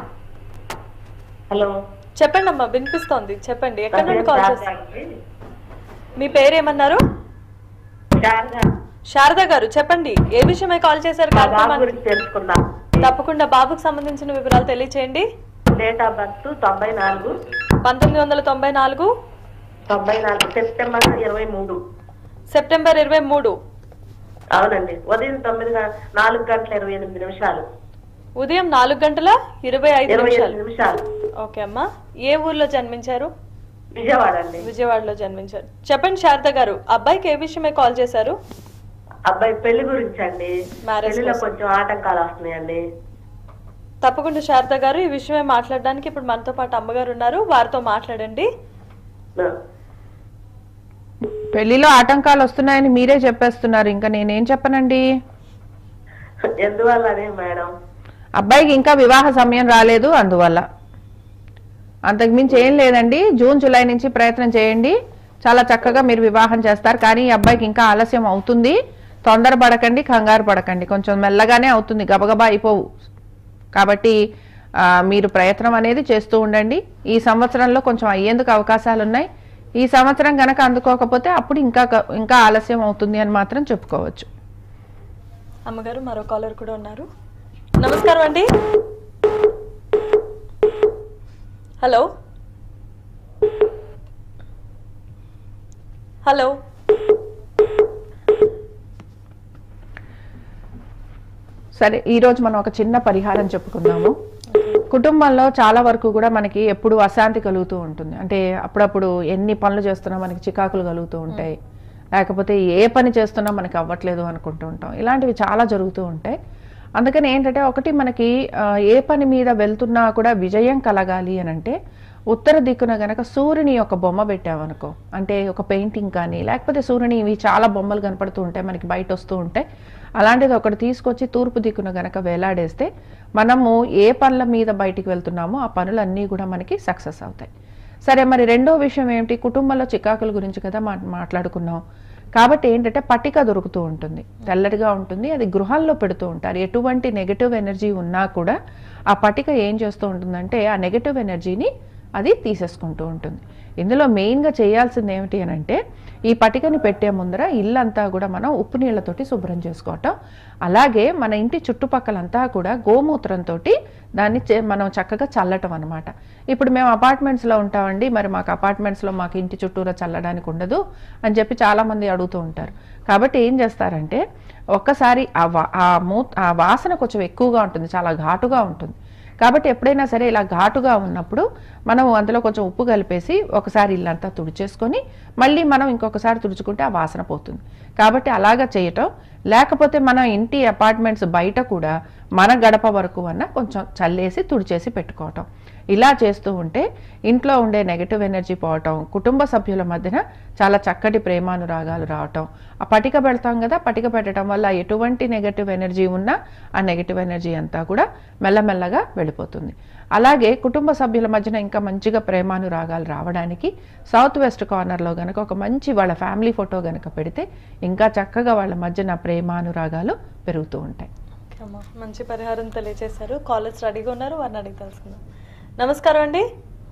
హలో చెప్పండి అమ్మా వినిపిస్తోంది చెప్పండి ఎక్కడి నుండి కాల్ శారదా చేస్తారు అండి. మీ పేరు ఏమన్నారు శారదా, శారద గారు చెప్పండి ఏ విషయమై కాల్ చేశారు మా బాబు కార్యక్రమానికి గురించి తెలుసుకుందాం తప్పకుండా బాబుకు సంబంధించిన వివరాలు తెలియచేయండి డేట్ ఆఫ్ బర్త్ తొంభై నాలుగు పంతొమ్మిది వందల తొంభై నాలుగు తొంభై నాలుగు సెప్టెంబర్ ఇరవై మూడు సెప్టెంబర్ ఇరవై మూడు అవునండి ఉదయం తొమ్మిది గ- నాలుగు గంటల ఇరవై ఎనిమిది నిమిషాలు ఉదయం నాలుగు గంటల ఇరవై ఐదు ఇరవై నిమిషాలు ఎనిమిది నిమిషాలు ఓకే అమ్మా ఏ ఊర్లో జన్మించారు విజయవాడ అండి విజయవాడలో జన్మించారు చెప్పండి శారద గారు అబ్బాయికి ఏ విషయమై కాల్ చేశారు అబ్బాయి పెళ్లి గురించి అండి Marriage పెళ్లిలో కోసం. కొంచెం ఆటంకాలు వస్తున్నాయండి తప్పకుండా శారద గారు ఈ విషయమై మాట్లాడడానికి ఇప్పుడు మనతో పాటు అమ్మగారు ఉన్నారు వారితో మాట్లాడండి పెళ్లిలో ఆటంకాలు వస్తున్నాయని మీరే చెప్పేస్తున్నారు ఇంకా నేనేం చెప్పనండి ఎందువల్లనే మేడం అబ్బాయికి ఇంకా వివాహ సమయం రాలేదు అందువల్ల అంతకుమించి ఏం లేదండి జూన్ జూలై నుంచి ప్రయత్నం చేయండి చాలా చక్కగా మీరు వివాహం చేస్తారు కానీ ఈ అబ్బాయికి ఇంకా ఆలస్యం అవుతుంది తొందరపడకండి కంగారు పడకండి కొంచెం మెల్లగానే అవుతుంది గబగబా అయిపోవు కాబట్టి ఆ, మీరు ప్రయత్నం అనేది చేస్తూ ఉండండి ఈ సంవత్సరంలో కొంచెం అయ్యేందుకు అవకాశాలు ఉన్నాయి ఈ సంవత్సరం గనక అందుకోకపోతే అప్పుడు ఇంకా క- ఇంకా ఆలస్యం అవుతుంది అని మాత్రం చెప్పుకోవచ్చు అమ్మగారు మరో కాలర్ కూడా ఉన్నారు నమస్కారం అండి హలో హలో సరే ఈ రోజు మనం ఒక చిన్న పరిహారం చెప్పుకుందాము కుటుంబంలో చాలా వరకు కూడా మనకి ఎప్పుడు అశాంతి కలుగుతూ ఉంటుంది అంటే అప్పుడప్పుడు ఎన్ని పనులు చేస్తున్నా మనకి చికాకులు కలుగుతూ ఉంటాయి లేకపోతే ఏ పని చేస్తున్నా మనకి అవ్వట్లేదు అనుకుంటూ ఉంటాం ఇలాంటివి చాలా జరుగుతూ ఉంటాయి అందుకని ఏంటంటే ఒకటి మనకి ఆ, ఏ పని మీద వెళ్తున్నా కూడా విజయం కలగాలి అని అంటే ఉత్తర దిక్కున గనక సూర్యుని యొక్క బొమ్మ పెట్టామనుకో అంటే ఒక పెయింటింగ్ కానీ లేకపోతే సూర్యుని ఇవి చాలా బొమ్మలు కనపడుతూ ఉంటాయి మనకి బయట వస్తూ ఉంటాయి అలాంటిది ఒకటి తీసుకొచ్చి తూర్పు దిక్కున గనక వేలాడేస్తే మనము ఏ పనుల మీద బయటికి వెళ్తున్నామో ఆ పనులన్నీ కూడా మనకి సక్సెస్ అవుతాయి సరే మరి రెండో విషయం ఏమిటి కుటుంబంలో చికాకుల గురించి కదా మా మాట్లాడుకున్నాం కాబట్టి ఏంటంటే పట్టిక దొరుకుతూ ఉంటుంది తెల్లటిగా ఉంటుంది అది గృహాల్లో పెడుతూ ఉంటారు ఎటువంటి నెగటివ్ ఎనర్జీ ఉన్నా కూడా ఆ పట్టిక ఏం చేస్తూ ఉంటుందంటే ఆ నెగటివ్ ఎనర్జీని అది తీసేసుకుంటూ ఉంటుంది ఇందులో మెయిన్గా చేయాల్సింది ఏమిటి అని అంటే ఈ పటికని పెట్టే ముందర ఇల్లంతా కూడా మనం ఉప్పు నీళ్ళతోటి శుభ్రం చేసుకోవటం అలాగే మన ఇంటి చుట్టుపక్కలంతా కూడా గోమూత్రంతో దాన్ని చే- మనం చక్కగా చల్లటం అనమాట ఇప్పుడు మేము అపార్ట్మెంట్స్లో ఉంటామండి మరి మాకు అపార్ట్మెంట్స్లో మాకు ఇంటి చుట్టూరా చల్లడానికి ఉండదు అని చెప్పి చాలామంది అడుగుతూ ఉంటారు కాబట్టి ఏం చేస్తారంటే ఒక్కసారి ఆ వా- ఆ మూ ఆ వాసన కొంచెం ఎక్కువగా ఉంటుంది చాలా ఘాటుగా ఉంటుంది కాబట్టి ఎప్పుడైనా సరే ఇలా ఘాటుగా ఉన్నప్పుడు మనం అందులో కొంచెం ఉప్పు కలిపేసి ఒకసారి ఇల్లంతా తుడిచేసుకొని మళ్ళీ మనం ఇంకొకసారి తుడుచుకుంటే ఆ వాసన పోతుంది కాబట్టి అలాగా చేయటం లేకపోతే మన ఇంటి అపార్ట్మెంట్స్ బయట కూడా మన గడప వరకు అన్న కొంచెం చల్లేసి తుడిచేసి పెట్టుకోవటం ఇలా చేస్తూ ఉంటే ఇంట్లో ఉండే నెగటివ్ ఎనర్జీ పోవటం కుటుంబ సభ్యుల మధ్యన చాలా చక్కటి ప్రేమానురాగాలు రావటం ఆ పటిక పెడతాం కదా పటిక పెట్టడం వల్ల ఎటువంటి నెగటివ్ ఎనర్జీ ఉన్నా ఆ నెగటివ్ ఎనర్జీ అంతా కూడా మెల్లమెల్లగా వెళ్ళిపోతుంది అలాగే కుటుంబ సభ్యుల మధ్యన ఇంకా మంచిగా ప్రేమానురాగాలు రావడానికి సౌత్ వెస్ట్ కార్నర్లో గనక ఒక మంచి వాళ్ళ ఫ్యామిలీ ఫోటో గనక పెడితే ఇంకా చక్కగా వాళ్ళ మధ్యన ప్రేమానురాగాలు పెరుగుతూ ఉంటాయి ఓకే అమ్మా మంచి పరిహారం తెలియజేశారు కాలేజ్ రెడీగా ఉన్నారు వారిని అడిగి తెలుసుకుందాం నమస్కారం అండి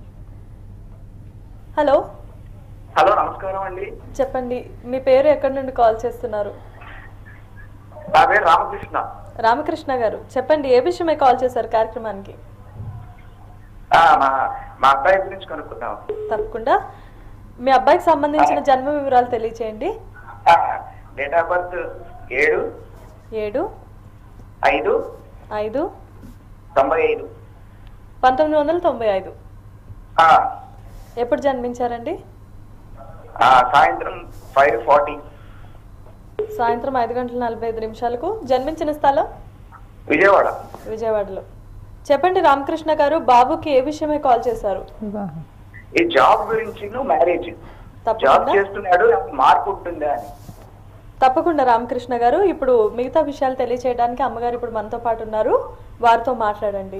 హలో హలో నమస్కారం అండి చెప్పండి మీ పేరు ఎక్కడి నుండి కాల్ చేస్తున్నారు నా పేరు రామకృష్ణ రామకృష్ణ గారు చెప్పండి ఏ విషయమై కాల్ చేశారు కార్యక్రమానికి ఆ, మా మా అబ్బాయి గురించి కనుక్కుందాం తప్పకుండా మీ అబ్బాయికి సంబంధించిన జన్మ వివరాలు తెలియచేయండి డేట్ ఆఫ్ బర్త్ ఏడు ఏడు ఐదు ఐదు తొంభై ఐదు పంతొమ్మిది వందల తొంభై ఐదు ఆ, ఎప్పుడు జన్మించారండి ఆ, సాయంత్రం ఫైవ్ ఫార్టీ సాయంత్రం ఐదు గంటల నలభై ఐదు నిమిషాలకు జన్మించిన స్థలం విజయవాడ విజయవాడలో చెప్పండి రామకృష్ణ గారు బాబుకి ఏ విషయమై కాల్ చేశారు వివాహం ఈ జాబ్ గురించి మ్యారేజ్ జాబ్ తప్పకుండా చేస్తున్నాడు నాకు మార్పు ఉంటుందా అని తప్పకుండా రామకృష్ణ గారు ఇప్పుడు మిగతా విషయాలు తెలియచేయడానికి అమ్మగారు ఇప్పుడు మనతో పాటు ఉన్నారు వారితో మాట్లాడండి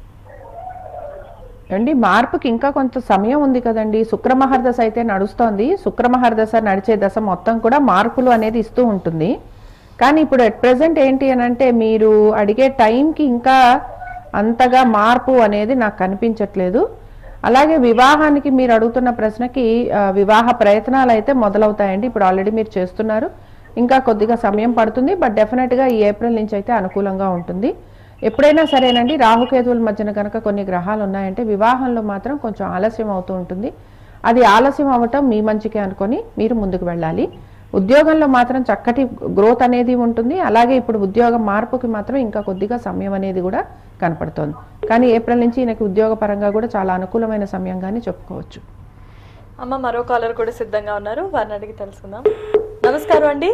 అండి మార్పుకి ఇంకా కొంత సమయం ఉంది కదండి శుక్రమహర్దశ అయితే నడుస్తోంది శుక్రమహర్దశ నడిచే దశ మొత్తం కూడా మార్పులు అనేది ఇస్తూ ఉంటుంది కానీ ఇప్పుడు అట్ ప్రెసెంట్ ఏంటి అని అంటే మీరు అడిగే టైంకి ఇంకా అంతగా మార్పు అనేది నాకు కనిపించట్లేదు అలాగే వివాహానికి మీరు అడుగుతున్న ప్రశ్నకి ఆ, వివాహ ప్రయత్నాలు అయితే మొదలవుతాయండి ఇప్పుడు ఆల్రెడీ మీరు చేస్తున్నారు ఇంకా కొద్దిగా సమయం పడుతుంది బట్ డెఫినెట్గా ఈ ఏప్రిల్ నుంచి అయితే అనుకూలంగా ఉంటుంది ఎప్పుడైనా సరేనండి రాహుకేతువుల మధ్యన కనుక కొన్ని గ్రహాలు ఉన్నాయంటే వివాహంలో మాత్రం కొంచెం ఆలస్యం అవుతూ ఉంటుంది అది ఆలస్యం అవ్వటం మీ మంచికే అనుకొని మీరు ముందుకు వెళ్ళాలి ఉద్యోగంలో మాత్రం చక్కటి గ్రోత్ అనేది ఉంటుంది అలాగే ఇప్పుడు ఉద్యోగ మార్పుకి మాత్రం ఇంకా కొద్దిగా సమయం అనేది కూడా కనపడుతోంది కానీ ఏప్రిల్ నుంచి ఈయనకి ఉద్యోగ పరంగా కూడా చాలా అనుకూలమైన సమయంగానే చెప్పుకోవచ్చు అమ్మ మరో కాలర్ కూడా సిద్ధంగా ఉన్నారు వారిని అడిగి తెలుసుకుందాం నమస్కారం అండి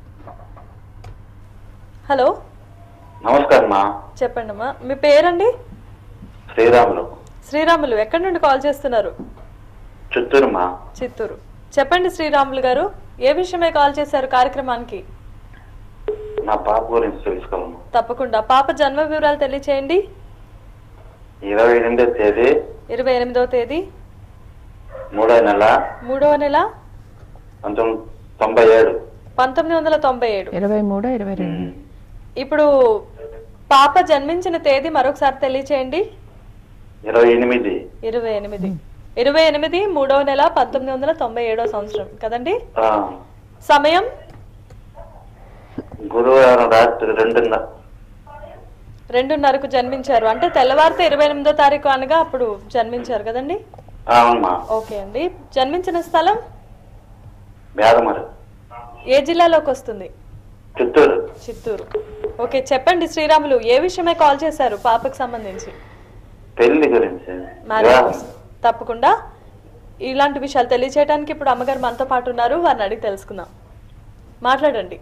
హలో నమస్కారం మా చెప్పండి అమ్మా మీ పేరండి శ్రీరాములు శ్రీరాములు ఎక్కడి నుండి కాల్ చేస్తున్నారు చిత్తూరు మా చిత్తూరు చెప్పండి శ్రీరాములు గారు ఏ విషయమై కాల్ చేశారు కార్యక్రమానికి నా పాప గురించి తెలుసుకోవాలమ్మా తప్పకుండా పాప జన్మ వివరాలు తెలియచేయండి ఇరవై ఎనిమిదో తేదీ ఇరవై ఎనిమిదవ తేదీ మూడో నెల మూడవ నెల పంతొమ్మిది తొంభై ఏడు పంతొమ్మిది వందల తొంభై ఏడు ఇరవై మూడు ఇరవై రెండు ఉమ్. ఇప్పుడు పాప జన్మించిన తేదీ మరొకసారి తెలియచేయండి ఇరవై ఎనిమిది ఇరవై ఎనిమిది ఇరవై ఎనిమిది మూడవ నెల పంతొమ్మిది వందల తొంభై ఏడవ సంవత్సరం కదండి ఆ, సమయం గురువారం రాత్రి రెండున్నర రెండున్నరకు జన్మించారు అంటే తెల్లవారితే ఇరవై ఎనిమిదో తారీఖు అనగా అప్పుడు జన్మించారు కదండి ఆ, అవునమ్మా ఓకే అండి జన్మించిన స్థలం బేదమరి ఏ జిల్లాలోకి వస్తుంది చిత్తూరు చిత్తూరు ఓకే చెప్పండి శ్రీరాములు ఏ విషయమే కాల్ చేశారు పాపకు సంబంధించి పెళ్లి గురించి మ్యారేజ్ వివాహం. కోసం. తప్పకుండా ఇలాంటి విషయాలు తెలియచేయడానికి ఇప్పుడు అమ్మగారు మనతో పాటు ఉన్నారు వారిని అడిగి తెలుసుకుందాం మాట్లాడండి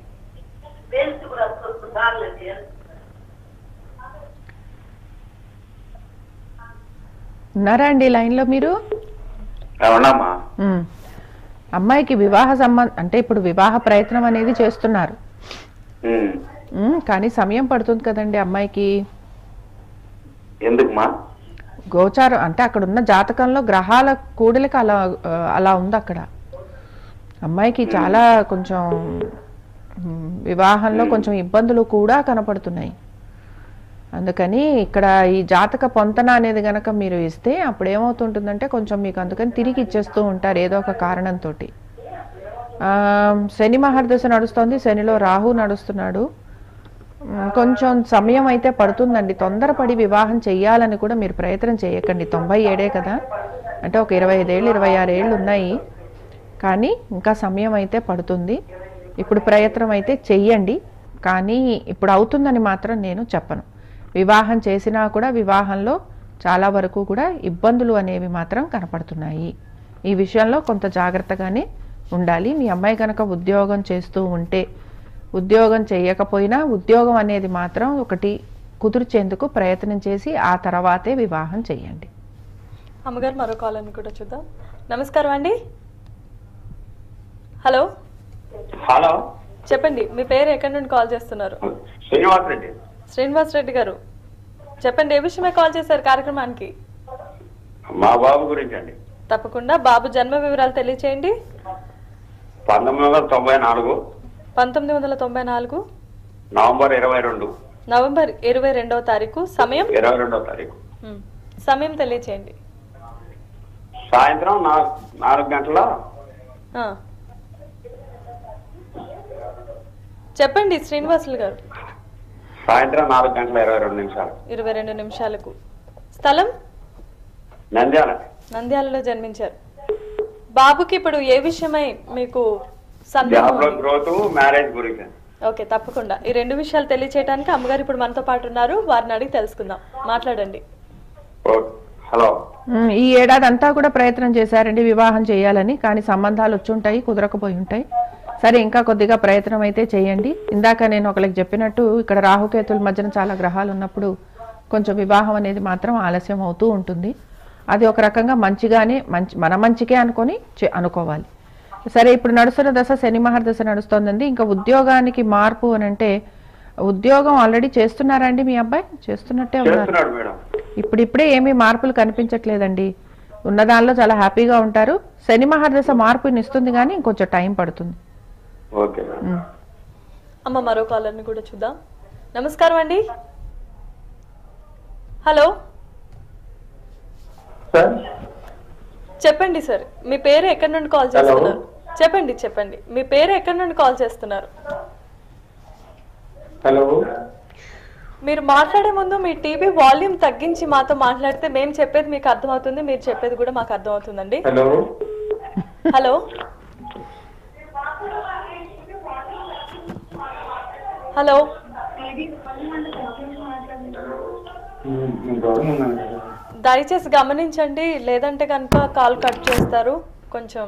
ఉన్నారా అండి లైన్లో మీరు అవునమ్మా ఉమ్. అమ్మాయికి వివాహ సంబంధం అంటే ఇప్పుడు వివాహ ప్రయత్నం అనేది చేస్తున్నారు ఉమ్. ఉమ్, కానీ సమయం పడుతుంది కదండి అమ్మాయికి ఎందుకుమా గోచారం అంటే అక్కడ ఉన్న జాతకంలో గ్రహాల కూడలికి అలా ఆ, అలా ఉంది అక్కడ అమ్మాయికి చాలా కొంచెం ఉమ్, వివాహంలో కొంచెం ఇబ్బందులు కూడా కనపడుతున్నాయి అందుకని ఇక్కడ ఈ జాతక పొంతన అనేది గనక మీరు ఇస్తే అప్పుడు ఏమవుతుంటుందంటే కొంచెం మీకు అందుకని తిరిగి ఇచ్చేస్తూ ఉంటారు ఏదో ఒక కారణంతో శని మహర్దశ నడుస్తోంది శనిలో రాహు నడుస్తున్నాడు ఉమ్, కొంచెం సమయం అయితే పడుతుందండి తొందరపడి వివాహం చెయ్యాలని కూడా మీరు ప్రయత్నం చేయకండి తొంభై ఏడే కదా అంటే ఒక ఇరవై ఐదేళ్ళు ఇరవై ఆరు ఏళ్ళు ఉన్నాయి కానీ ఇంకా సమయం అయితే పడుతుంది ఇప్పుడు ప్రయత్నం అయితే చెయ్యండి కానీ ఇప్పుడు అవుతుందని మాత్రం నేను చెప్పను వివాహం చేసినా కూడా వివాహంలో చాలా వరకు కూడా ఇబ్బందులు అనేవి మాత్రం కనపడుతున్నాయి ఈ విషయంలో కొంత జాగ్రత్తగానే ఉండాలి మీ అమ్మాయి కనుక ఉద్యోగం చేస్తూ ఉంటే ఉద్యోగం చేయకపోయినా ఉద్యోగం అనేది మాత్రం ఒకటి కుదుర్చేందుకు ప్రయత్నం చేసి ఆ తర్వాతే వివాహం చేయండి అమ్మగారు మరో కాల్ అని కూడా చూద్దాం నమస్కారం అండి హలో హలో చెప్పండి మీ పేరు ఎక్కడి నుండి కాల్ చేస్తున్నారు శ్రీనివాస్ రెడ్డి శ్రీనివాస్ రెడ్డి గారు చెప్పండి ఏ విషయమే కాల్ చేశారు కార్యక్రమానికి మా బాబు గురించి అండి తప్పకుండా బాబు జన్మ వివరాలు తెలియచేయండి పంతొమ్మిది వందల తొంభై నాలుగు పంతొమ్మిది వందల తొంభై నాలుగు నవంబర్ ఇరవై రెండు నవంబర్ ఇరవై రెండవ తారీఖు సమయం ఇరవై రెండవ తారీఖు ఉమ్, సమయం తెలియచేయండి సాయంత్రం నాలుగు నాలుగు గంటల ఆ. చెప్పండి శ్రీనివాసులు గారు సాయంత్రం నాలుగు గంటల ఇరవై రెండు నిమిషాలు ఇరవై రెండు నిమిషాలకు స్థలం నంద్యాల నంద్యాలలో జన్మించారు బాబుకి ఇప్పుడు ఏ విషయమై మీకు సందేహం జాబ్ లో ఉంది? గ్రోత్ మ్యారేజ్ గురించి ఓకే తప్పకుండా ఈ రెండు విషయాలు తెలియచేయడానికి అమ్మగారు ఇప్పుడు మనతో పాటు ఉన్నారు వారిని అడిగి తెలుసుకుందాం మాట్లాడండి ఓకే. హలో ఉమ్, ఈ ఏడాది అంతా కూడా ప్రయత్నం చేశారండి వివాహం చేయాలని కానీ సంబంధాలు వచ్చుంటాయి కుదరకపోయి ఉంటాయి సరే ఇంకా కొద్దిగా ప్రయత్నం అయితే చేయండి ఇందాక నేను ఒకరికి చెప్పినట్టు ఇక్కడ రాహుకేతుల మధ్యన చాలా గ్రహాలు ఉన్నప్పుడు కొంచెం వివాహం అనేది మాత్రం ఆలస్యం అవుతూ ఉంటుంది అది ఒక రకంగా మంచిగానే మంచి మన మంచికే అనుకొని చే- అనుకోవాలి సరే ఇప్పుడు నడుస్తున్న దశ శని మహర్దశ నడుస్తోందండి ఇంకా ఉద్యోగానికి మార్పు అని అంటే ఉద్యోగం ఆల్రెడీ చేస్తున్నారా అండి మీ అబ్బాయి చేస్తున్నట్టే ఉన్నారు చేస్తున్నాడు మేడం ఇప్పుడిప్పుడే ఏమీ మార్పులు కనిపించట్లేదండి ఉన్న దానిలో చాలా హ్యాపీగా ఉంటారు శని మహర్దశ మార్పుని ఇస్తుంది కానీ ఇంకొంచెం టైం పడుతుంది ఓకే మేడం ఉమ్. అమ్మ మరో కాలర్ని కూడా చూద్దాం నమస్కారం అండి హలో సార్ చెప్పండి సార్ మీ పేరు ఎక్కడి నుండి కాల్ చేస్తున్నారు చెప్పండి చెప్పండి మీ పేరు ఎక్కడి నుండి కాల్ చేస్తున్నారు హలో మీరు మాట్లాడే ముందు మీ టీవీ వాల్యూమ్ తగ్గించి మాతో మాట్లాడితే మేము చెప్పేది మీకు అర్థమవుతుంది మీరు చెప్పేది కూడా మాకు అర్థమవుతుందండి హలో హలో హలో దయచేసి గమనించండి లేదంటే కనుక కాల్ కట్ చేస్తారు కొంచెం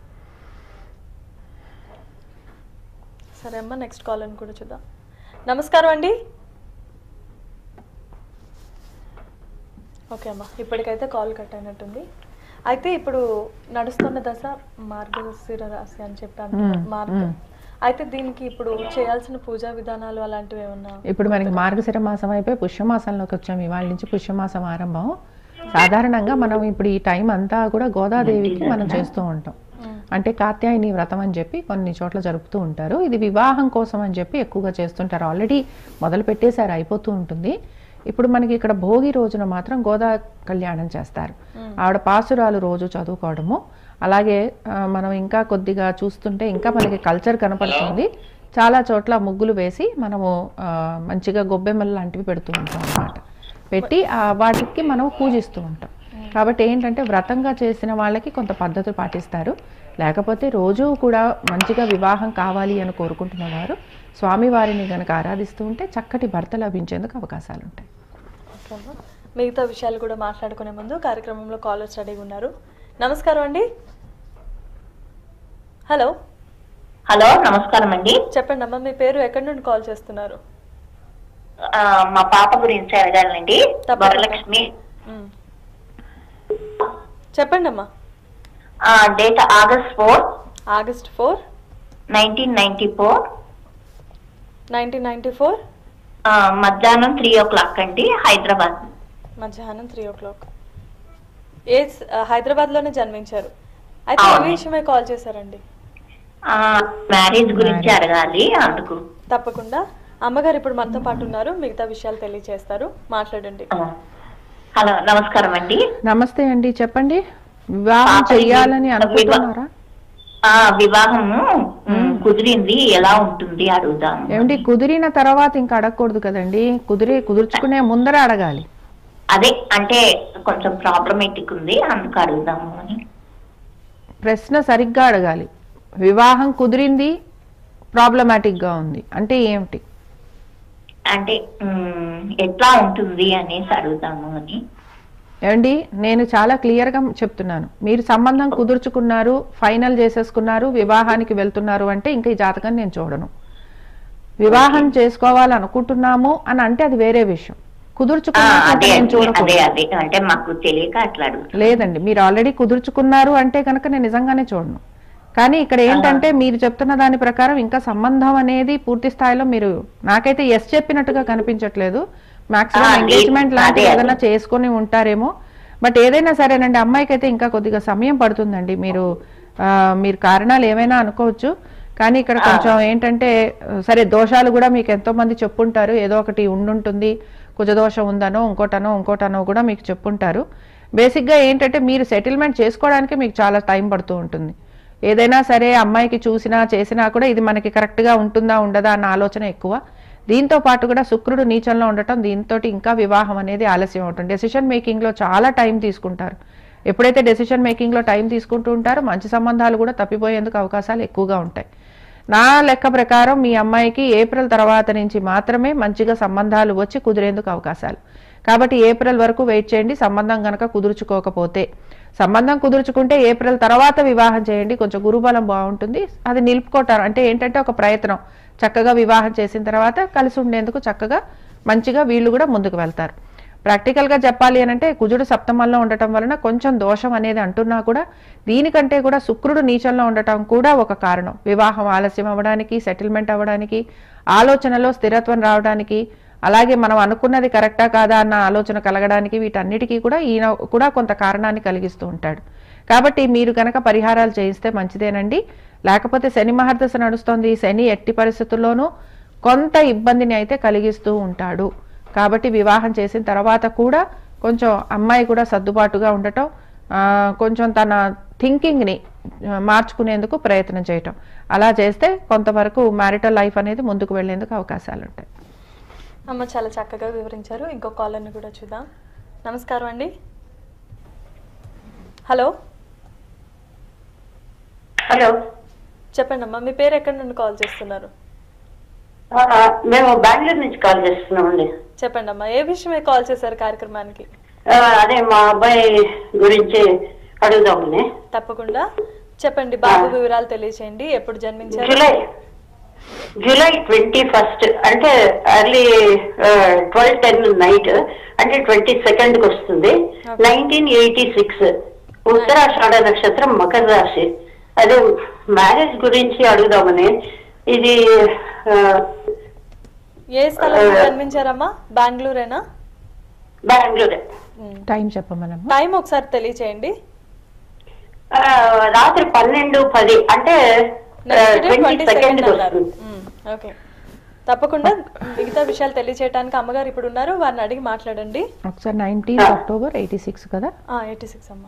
సరే అమ్మా నెక్స్ట్ కాల్ అని కూడా చూద్దాం నమస్కారం అండి ఓకే అమ్మా ఇప్పటికైతే కాల్ కట్ అయినట్టుంది అయితే ఇప్పుడు నడుస్తున్న దశ మార్గశిర రాశి అని చెప్పాను మ్మ్, మార్గం మ్మ్. అయితే దీనికి ఇప్పుడు చేయాల్సిన పూజా విధానాలు అలాంటివి ఏమన్నా ఇప్పుడు మనకి మార్గశిర మాసం అయిపోయి పుష్యమాసంలోకి వచ్చాం ఇవాళ నుంచి పుష్యమాసం ఆరంభం సాధారణంగా మనం ఇప్పుడు ఈ టైం అంతా కూడా గోదాదేవికి మనం చేస్తూ ఉంటాం అంటే కాత్యాయని వ్రతం అని చెప్పి కొన్ని చోట్ల జరుపుతూ ఉంటారు ఇది వివాహం కోసం అని చెప్పి ఎక్కువగా చేస్తుంటారు ఆల్రెడీ మొదలు పెట్టేశారు అయిపోతూ ఉంటుంది ఇప్పుడు మనకి ఇక్కడ భోగి రోజున మాత్రం గోదా కళ్యాణం చేస్తారు ఆవిడ పాసురాలు రోజు చదువుకోవడము అలాగే ఆ, మనం ఇంకా కొద్దిగా చూస్తుంటే ఇంకా మనకి కల్చర్ కనపడుతుంది చాలా చోట్ల ముగ్గులు వేసి మనము ఆ, మంచిగా గొబ్బెమ్మలు లాంటివి పెడుతూ ఉంటాం అన్నమాట పెట్టి ఆ వాటికి మనం పూజిస్తూ ఉంటాం కాబట్టి ఏంటంటే వ్రతంగా చేసిన వాళ్ళకి కొంత పద్ధతులు పాటిస్తారు లేకపోతే రోజు కూడా మంచిగా వివాహం కావాలి అని కోరుకుంటున్న వారు స్వామివారిని కనుక ఆరాధిస్తూ ఉంటే చక్కటి భర్త లభించేందుకు అవకాశాలు ఉంటాయి ఓకే అమ్మా. మిగతా విషయాలు కూడా మాట్లాడుకునే ముందు కార్యక్రమంలో కాలర్స్ రెడీగా ఉన్నారు నమస్కారం అండి హలో హలో నమస్కారం అండి చెప్పండి అమ్మా మీ పేరు ఎక్కడి నుండి కాల్ చేస్తున్నారు ఆ, మా పాప గురించి అడగాలండి తప్పకుండా. వరలక్ష్మి మ్మ్. చెప్పండి అమ్మా date August four August four nineteen ninety four nineteen ninety four మధ్యాహ్నం త్రీ ఓ క్లాక్ అండి హైదరాబాద్ మధ్యాహ్నం త్రీ ఓ క్లాక్ ఏ స్- ఆ, హైదరాబాద్లోనే జన్మించారు అయితే ఏ అవును. విషయమే కాల్ చేశారండి మ్యారేజ్ గురించి అడగాలి అందుకు తప్పకుండా అమ్మగారు ఇప్పుడు మనతో పాటు ఉన్నారు మిగతా విషయాలు తెలియజేస్తారు మాట్లాడండి ఆ, హలో నమస్కారం అండి నమస్తే అండి చెప్పండి వివాహం పాప చెయ్యాలని వివా- అనుకుంటున్నారా ఆ వివాహము మ్, కుదిరింది ఎలా ఉంటుంది అడుగుదాము ఏమిటి కుదిరిన తర్వాత ఇంకా అడగకూడదు కదండి కుదిరి కుదుర్చుకునే ముందర అడగాలి అదే అంటే కొంచెం ప్రాబ్లమేటిక్ ఉంది అందుకు అడుగుదాము అని ప్రశ్న సరిగ్గా అడగాలి వివాహం కుదిరింది ప్రాబ్లమాటిక్గా ఉంది అంటే ఏమిటి అంటే మ్, ఎట్లా ఉంటుంది అనేసి అడుగుదాము అని ఏమండి నేను చాలా క్లియర్గా చెప్తున్నాను మీరు సంబంధం కుదుర్చుకున్నారు ఫైనల్ చేసేసుకున్నారు వివాహానికి వెళ్తున్నారు అంటే ఇంకా ఈ జాతకం నేను చూడను వివాహం చేసుకోవాలనుకుంటున్నాము అని అంటే అది వేరే విషయం ఆ, కుదుర్చుకున్నాక అదే నేను అదే చూడకూడదు అదే అంటే మాకు తెలియక అట్లా అడుగుతాం లేదండి మీరు ఆల్రెడీ కుదుర్చుకున్నారు అంటే కనుక నేను నిజంగానే చూడను కానీ ఇక్కడ ఏంటంటే మీరు చెప్తున్న దాని ప్రకారం ఇంకా సంబంధం అనేది పూర్తి స్థాయిలో మీరు నాకైతే ఎస్ చెప్పినట్టుగా కనిపించట్లేదు మాక్సిమం ఆ, ఎంగేజ్మెంట్ అదే, లాంటివి అదే. ఏదైనా చేసుకొని ఉంటారేమో బట్ ఏదైనా సరేనండి అమ్మాయికి అయితే ఇంకా కొద్దిగా సమయం పడుతుందండి మీరు ఆ, మీరు కారణాలు ఏమైనా అనుకోవచ్చు కానీ ఇక్కడ కొంచెం ఏంటంటే ఆ, సరే దోషాలు కూడా మీకు ఎంతో మంది చెప్పుంటారు ఏదో ఒకటి ఉండుంటుంది కుజదోషం ఉందనో ఇంకోటనో ఇంకోటనో కూడా మీకు చెప్పుంటారు బేసిక్గా ఏంటంటే మీరు సెటిల్మెంట్ చేసుకోవడానికి మీకు చాలా టైం పడుతూ ఉంటుంది ఏదైనా సరే అమ్మాయికి చూసినా చేసినా కూడా ఇది మనకి కరెక్ట్గా ఉంటుందా ఉండదా అన్న ఆలోచన ఎక్కువ దీంతో పాటు కూడా శుక్రుడు నీచంలో ఉండటం దీంతో ఇంకా వివాహం అనేది ఆలస్యం అవుతుంది డెసిషన్ మేకింగ్లో చాలా టైం తీసుకుంటారు ఎప్పుడైతే డెసిషన్ మేకింగ్లో టైం తీసుకుంటూ ఉంటారో మంచి సంబంధాలు కూడా తప్పిపోయేందుకు అవకాశాలు ఎక్కువగా ఉంటాయి నా లెక్క ప్రకారం మీ అమ్మాయికి ఏప్రిల్ తర్వాత నుంచి మాత్రమే మంచిగా సంబంధాలు వచ్చి కుదిరేందుకు అవకాశాలు కాబట్టి ఏప్రిల్ వరకు వెయిట్ చేయండి సంబంధం గనక కుదుర్చుకోకపోతే సంబంధం కుదుర్చుకుంటే ఏప్రిల్ తర్వాత వివాహం చేయండి కొంచెం గురుబలం బాగుంటుంది అది నిలుపుకోటారు అంటే ఏంటంటే ఒక ప్రయత్నం చక్కగా వివాహం చేసిన తర్వాత కలిసి ఉండేందుకు చక్కగా మంచిగా వీళ్ళు కూడా ముందుకు వెళ్తారు ప్రాక్టికల్గా చెప్పాలి అని అంటే కుజుడు సప్తమంలో ఉండటం వలన కొంచెం దోషం అనేది అంటున్నా కూడా దీనికంటే కూడా శుక్రుడు నీచంలో ఉండటం కూడా ఒక కారణం వివాహం ఆలస్యం అవ్వడానికి సెటిల్మెంట్ అవ్వడానికి ఆలోచనలో స్థిరత్వం రావడానికి అలాగే మనం అనుకున్నది కరెక్టా కాదా అన్న ఆలోచన కలగడానికి వీటన్నిటికీ కూడా ఈయన కూడా కొంత కారణాన్ని కలిగిస్తూ ఉంటాడు కాబట్టి మీరు కనుక పరిహారాలు చేయిస్తే మంచిదేనండి లేకపోతే శని మహర్దశ నడుస్తోంది శని ఎట్టి పరిస్థితుల్లోనూ కొంత ఇబ్బందిని అయితే కలిగిస్తూ ఉంటాడు కాబట్టి వివాహం చేసిన తర్వాత కూడా కొంచెం అమ్మాయి కూడా సర్దుబాటుగా ఉండటం ఆ, కొంచెం తన థింకింగ్ని మార్చుకునేందుకు ప్రయత్నం చేయటం అలా చేస్తే కొంతవరకు మ్యారిటల్ లైఫ్ అనేది ముందుకు వెళ్లేందుకు అవకాశాలు ఉంటాయి అమ్మ చాలా చక్కగా వివరించారు ఇంకో కాలర్ని కూడా చూద్దాం నమస్కారం అండి హలో హలో చెప్పండి అమ్మా మీ పేరు ఎక్కడి నుండి కాల్ చేస్తున్నారు ఆ, మేము బెంగళూరు నుంచి కాల్ చేస్తున్నామండి చెప్పండి అమ్మా ఏ విషయమే కాల్ చేశారు కార్యక్రమానికి ఆ, అదే మా అబ్బాయి గురించి అడుగుదామని తప్పకుండా చెప్పండి బాబు వివరాలు తెలియచేయండి ఎప్పుడు జన్మించారు జూలై జూలై ట్వంటీ ఫస్ట్ అంటే అర్లీ ట్వెల్వ్ టెన్ నైట్ అంటే ట్వంటీ సెకండ్ కి వస్తుంది నైన్టీన్ ఎయిటీ సిక్స్ ఉత్తరాషాఢ నక్షత్రం మకర రాశి అదే మ్యారేజ్ గురించి అడుగుదామని ఇది ఆ, ఏ స్థలంలో జన్మించారమ్మా బెంగళూరేనా బెంగళూరు టైం చెప్పమనమ్మా టైం ఒకసారి తెలియచేయండి ఆ, రాత్రి పన్నెండు పది అంటే next day twenty twenty second second కి అన్నారు వస్తుంది మ్మ్, ఓకే తప్పకుండా మిగతా విషయాలు తెలియచేయడానికి అమ్మగారు ఇప్పుడు ఉన్నారు వారిని అడిగి మాట్లాడండి ఒకసారి నైన్టీన్త్ అక్టోబర్ ఎయిటీ సిక్స్ కదా ఎయిటీ సిక్స్ అమ్మ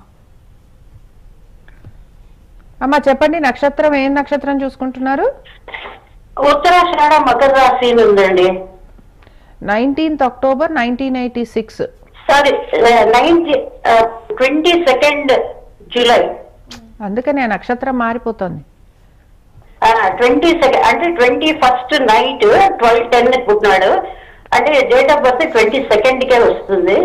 అమ్మా చెప్పండి నక్షత్రం ఏం నక్షత్రం చూసుకుంటున్నారు ఉత్తరాషాఢ మకర రాశి ఉందండి nineteenth October nineteen eighty six sorry ninety twenty second July అందుకనే ఆ నక్షత్రం మారిపోతుంది ట్వంటీ సెకండ్ అంటే twenty first night twelve ten పుట్టినాడు అంటే date of birth twenty second కే వస్తుంది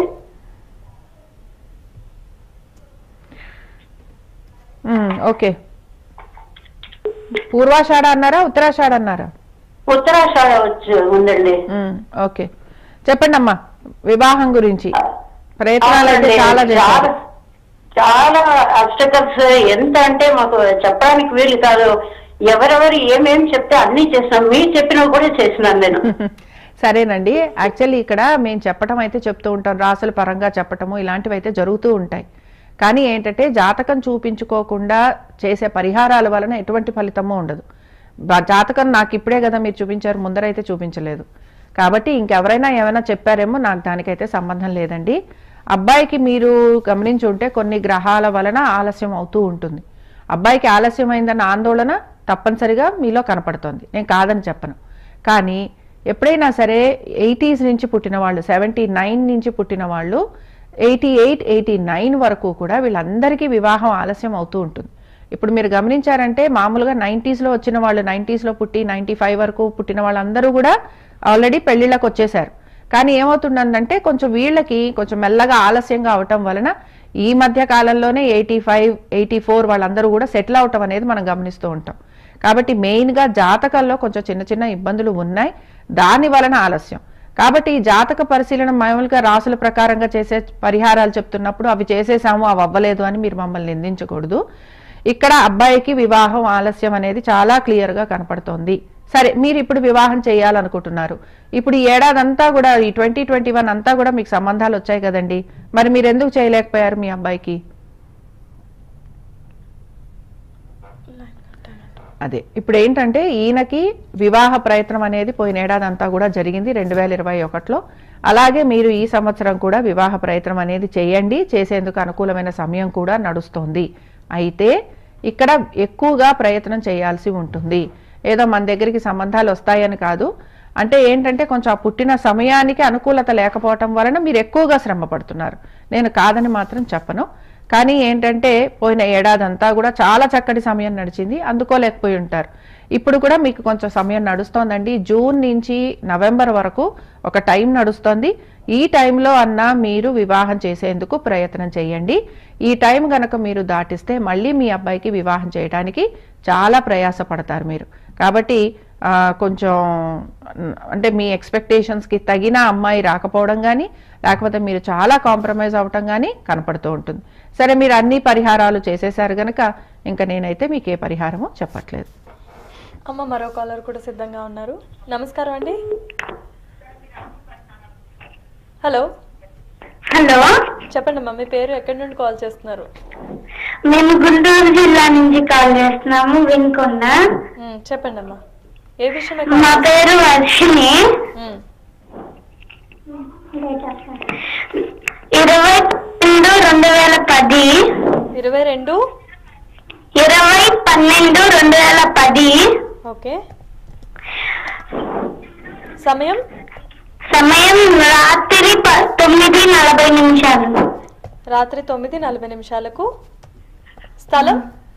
మ్మ్, ఓకే పూర్వాషాఢ అన్నారా ఉత్తరాషాఢ అన్నారా ఉత్తరాషాఢ వచ్చి ఉందండి మ్మ్, ఓకే చెప్పండి అమ్మా వివాహం గురించి ప్రయత్నాలు అయితే అవునండి. చాలా చేశారు చాలా అబ్స్టకల్స్ ఎంత అంటే మాకు చెప్పడానికి వీలు కాదు ఎవరెవరు ఏమేం చెప్తే అన్ని చేసినాం మీరు చెప్పినవి కూడా చేసినాను నేను సరేనండి యాక్చువల్లీ ఇక్కడ మేము చెప్పటం అయితే చెప్తూ ఉంటాం రాసుల పరంగా చెప్పటము ఇలాంటివి అయితే జరుగుతూ ఉంటాయి కానీ ఏంటంటే జాతకం చూపించుకోకుండా చేసే పరిహారాల వలన ఎటువంటి ఫలితము ఉండదు బా- జాతకం నాకు ఇప్పుడే కదా మీరు చూపించారు ముందరైతే చూపించలేదు కాబట్టి ఇంకెవరైనా ఏమైనా చెప్పారేమో నాకు దానికైతే సంబంధం లేదండి అబ్బాయికి మీరు గమనించి ఉంటే కొన్ని గ్రహాల వలన ఆలస్యం అవుతూ ఉంటుంది అబ్బాయికి ఆలస్యమైందన్న ఆందోళన తప్పనిసరిగా మీలో కనపడుతోంది నేను కాదని చెప్పను కానీ ఎప్పుడైనా సరే ఎయిటీస్ నుంచి పుట్టిన వాళ్ళు సెవెంటీ నైన్ నుంచి పుట్టిన వాళ్ళు ఎయిటీ ఎయిట్ ఎయిటీ నైన్ వరకు కూడా వీళ్ళందరికీ వివాహం ఆలస్యం అవుతూ ఉంటుంది ఇప్పుడు మీరు గమనించారంటే మామూలుగా నైంటీస్లో వచ్చిన వాళ్ళు నైంటీస్లో పుట్టి నైంటీ ఫైవ్ వరకు పుట్టిన వాళ్ళందరూ కూడా ఆల్రెడీ పెళ్లిళ్ళకి వచ్చేసారు కానీ ఏమవుతుందంటే కొంచెం వీళ్ళకి కొంచెం మెల్లగా ఆలస్యంగా అవటం వలన ఈ మధ్య కాలంలోనే ఎయిటీ ఫైవ్ ఎయిటీ ఫోర్ వాళ్ళందరూ కూడా సెటిల్ అవటం అనేది మనం గమనిస్తూ ఉంటాం కాబట్టి మెయిన్గా జాతకాల్లో కొంచెం చిన్న చిన్న ఇబ్బందులు ఉన్నాయి దాని వలన ఆలస్యం కాబట్టి ఈ జాతక పరిశీలన మామూలుగా రాసుల ప్రకారంగా చేసే పరిహారాలు చెప్తున్నప్పుడు అవి చేసేసాము అవి అవ్వలేదు అని మీరు మమ్మల్ని నిందించకూడదు ఇక్కడ అబ్బాయికి వివాహం ఆలస్యం అనేది చాలా క్లియర్గా కనపడుతోంది సరే మీరు ఇప్పుడు వివాహం చేయాలనుకుంటున్నారు ఇప్పుడు ఈ ఏడాదంతా కూడా ఈ ట్వంటీ ట్వంటీ వన్ అంతా కూడా మీకు సంబంధాలు వచ్చాయి కదండి మరి మీరు ఎందుకు చేయలేకపోయారు మీ అబ్బాయికి అదే ఇప్పుడు ఏంటంటే ఈయనకి వివాహ ప్రయత్నం అనేది పోయిన ఏడాది అంతా కూడా జరిగింది రెండు వేల ఇరవై ఒకటిలో అలాగే మీరు ఈ సంవత్సరం కూడా వివాహ ప్రయత్నం అనేది చేయండి చేసేందుకు అనుకూలమైన సమయం కూడా నడుస్తోంది అయితే ఇక్కడ ఎక్కువగా ప్రయత్నం చేయాల్సి ఉంటుంది ఏదో మన దగ్గరికి సంబంధాలు వస్తాయని కాదు అంటే ఏంటంటే కొంచెం ఆ పుట్టిన సమయానికి అనుకూలత లేకపోవటం వలన మీరు ఎక్కువగా శ్రమ పడుతున్నారు నేను కాదని మాత్రం చెప్పను కానీ ఏంటంటే పోయిన ఏడాది అంతా కూడా చాలా చక్కటి సమయం నడిచింది అందుకోలేకపోయి ఉంటారు ఇప్పుడు కూడా మీకు కొంచెం సమయం నడుస్తోందండి జూన్ నుంచి నవంబర్ వరకు ఒక టైం నడుస్తోంది ఈ టైంలో అన్నా మీరు వివాహం చేసేందుకు ప్రయత్నం చేయండి ఈ టైం గనక మీరు దాటిస్తే మళ్ళీ మీ అబ్బాయికి వివాహం చేయడానికి చాలా ప్రయాసపడతారు మీరు కాబట్టి ఆ, కొంచెం మ్, అంటే మీ ఎక్స్పెక్టేషన్స్కి తగిన అమ్మాయి రాకపోవడం కానీ లేకపోతే మీరు చాలా కాంప్రమైజ్ అవటం కానీ కనపడుతూ ఉంటుంది సరే మీరు అన్ని పరిహారాలు చేసేసారు గనక ఇంకా నేనైతే మీకు ఏ పరిహారమో చెప్పట్లేదు అమ్మ మరో కాలర్ కూడా సిద్ధంగా ఉన్నారు నమస్కారం అండి హలో హలో చెప్పండి అమ్మా మీ పేరు ఎక్కడి నుండి కాల్ చేస్తున్నారు మేము గుంటూరు జిల్లా నుంచి కాల్ చేస్తున్నాము వినుకొండ ఉమ్, చెప్పండి అమ్మా ఏ విషయమే మా కాల్ పేరు వర్షిని ఉమ్, ఇరవై రెండు రెండు వేల పది ఇరవై రెండు ఇరవై పన్నెండు రెండు వేల పది ఓకే సమయం సమయం రాత్రి ప- తొమ్మిది నలభై నిమిషాలు రాత్రి తొమ్మిది నలభై నిమిషాలకు స్థలం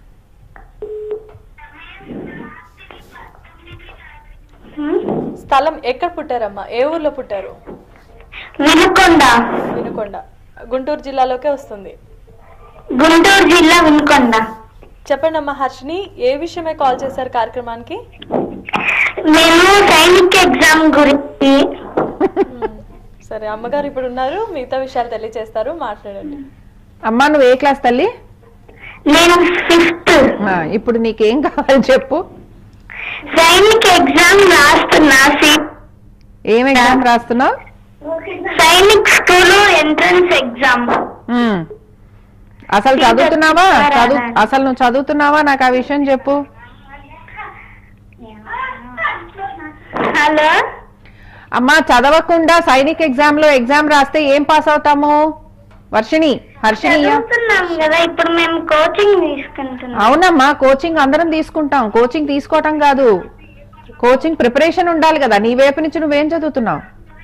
స్థలం ఎక్కడ పుట్టారమ్మా ఏ ఊర్లో పుట్టారు వినుకొండ వినుకొండ గుంటూరు జిల్లాలోకే వస్తుంది గుంటూరు జిల్లా వినుకొండ చెప్పండి అమ్మా హర్షిని ఏ విషయమే కాల్ చేశారు కార్యక్రమానికి మేము సైనిక్ ఎగ్జామ్ గురించి ఉమ్, సరే అమ్మగారు ఇప్పుడు ఉన్నారు మిగతా విషయాలు తెలియజేస్తారు మాట్లాడండి అమ్మా నువ్వు ఏ క్లాస్ తల్లి నేను ఫిఫ్త్ ఆ, ఇప్పుడు నీకేం కావాలి చెప్పు సైనిక్ ఎగ్జామ్ రాస్తున్నా సి- ఏం ఎగ్జామ్ రాస్తున్నావు సైనిక్ స్కూల్ ఎంట్రన్స్ ఎగ్జామ్ ఉమ్. అసలు చదువుతున్నావా చదువు అసలు నువ్వు చదువుతున్నావా నాకు ఆ విషయం చెప్పు ఆ, హలో అమ్మా చదవకుండా సైనిక్ ఎగ్జామ్ లో ఎగ్జామ్ రాస్తే ఏం పాస్ అవుతాము వర్షిణి హర్షిణి చదువుతున్నాం కదా ఇప్పుడు మేము కోచింగ్ తీసుకుంటున్నాం అవునమ్మా కోచింగ్ అందరం తీసుకుంటాం కోచింగ్ తీసుకోవటం కాదు కోచింగ్ ప్రిపరేషన్ ఉండాలి కదా నీ వైపు నుంచి నువ్వేం చదువుతున్నావు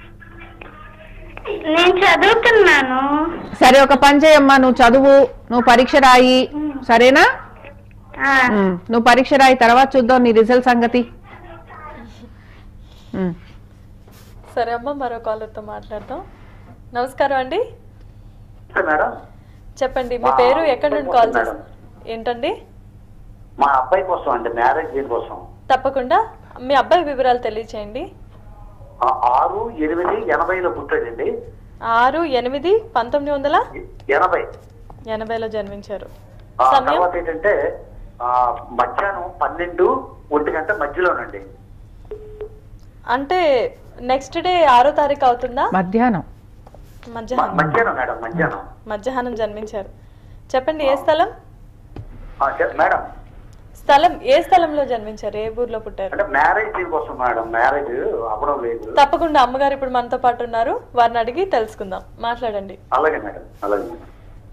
నేను చదువుతున్నాను సరే ఒక పని చేయమ్మా నువ్వు చదువు నువ్వు పరీక్ష రాయి సరేనా ఆ, ఉమ్, నువ్వు పరీక్ష రాయి తర్వాత చూద్దాం నీ రిజల్ట్ సంగతి ఉమ్. సరే అమ్మ మరో కాలర్తో మాట్లాడదాం నమస్కారం అండి మేడం చెప్పండి మీ పేరు ఎక్కడి నుండి కాల్ చేస్తారు ఏంటండి మా అబ్బాయి కోసం అండి మ్యారేజ్ దీనికోసం తప్పకుండా మీ అబ్బాయి వివరాలు తెలియచేయండి ఆ, ఆరు ఎనిమిది ఎనభైలో పుట్టాడండి ఆరు ఎనిమిది పంతొమ్మిది వందల ఎనభై ఎనభైలో జన్మించారు ఆ సమయం తర్వాత ఏంటంటే ఆ, మధ్యాహ్నం పన్నెండు ఒంటి గంట మధ్యలోనండి అంటే నెక్స్ట్ డే ఆరో తారీఖు అవుతుందా మధ్యాహ్నం మ- మధ్యాహ్నం మధ్యాహ్నం మేడం మధ్యాహ్నం మధ్యాహ్నం జన్మించారు చెప్పండి ఏ స్థలం ఆ, చెప్ మేడం స్థలం ఏ స్థలంలో జన్మించారు ఏ ఊర్లో పుట్టారు అంటే మ్యారేజ్ దీనికోసం మేడం మ్యారేజ్ అవ్వడం లేదు తప్పకుండా అమ్మగారు ఇప్పుడు మనతో పాటు ఉన్నారు వారిని అడిగి తెలుసుకుందాం మాట్లాడండి అలాగే మేడం అలాగే మేడం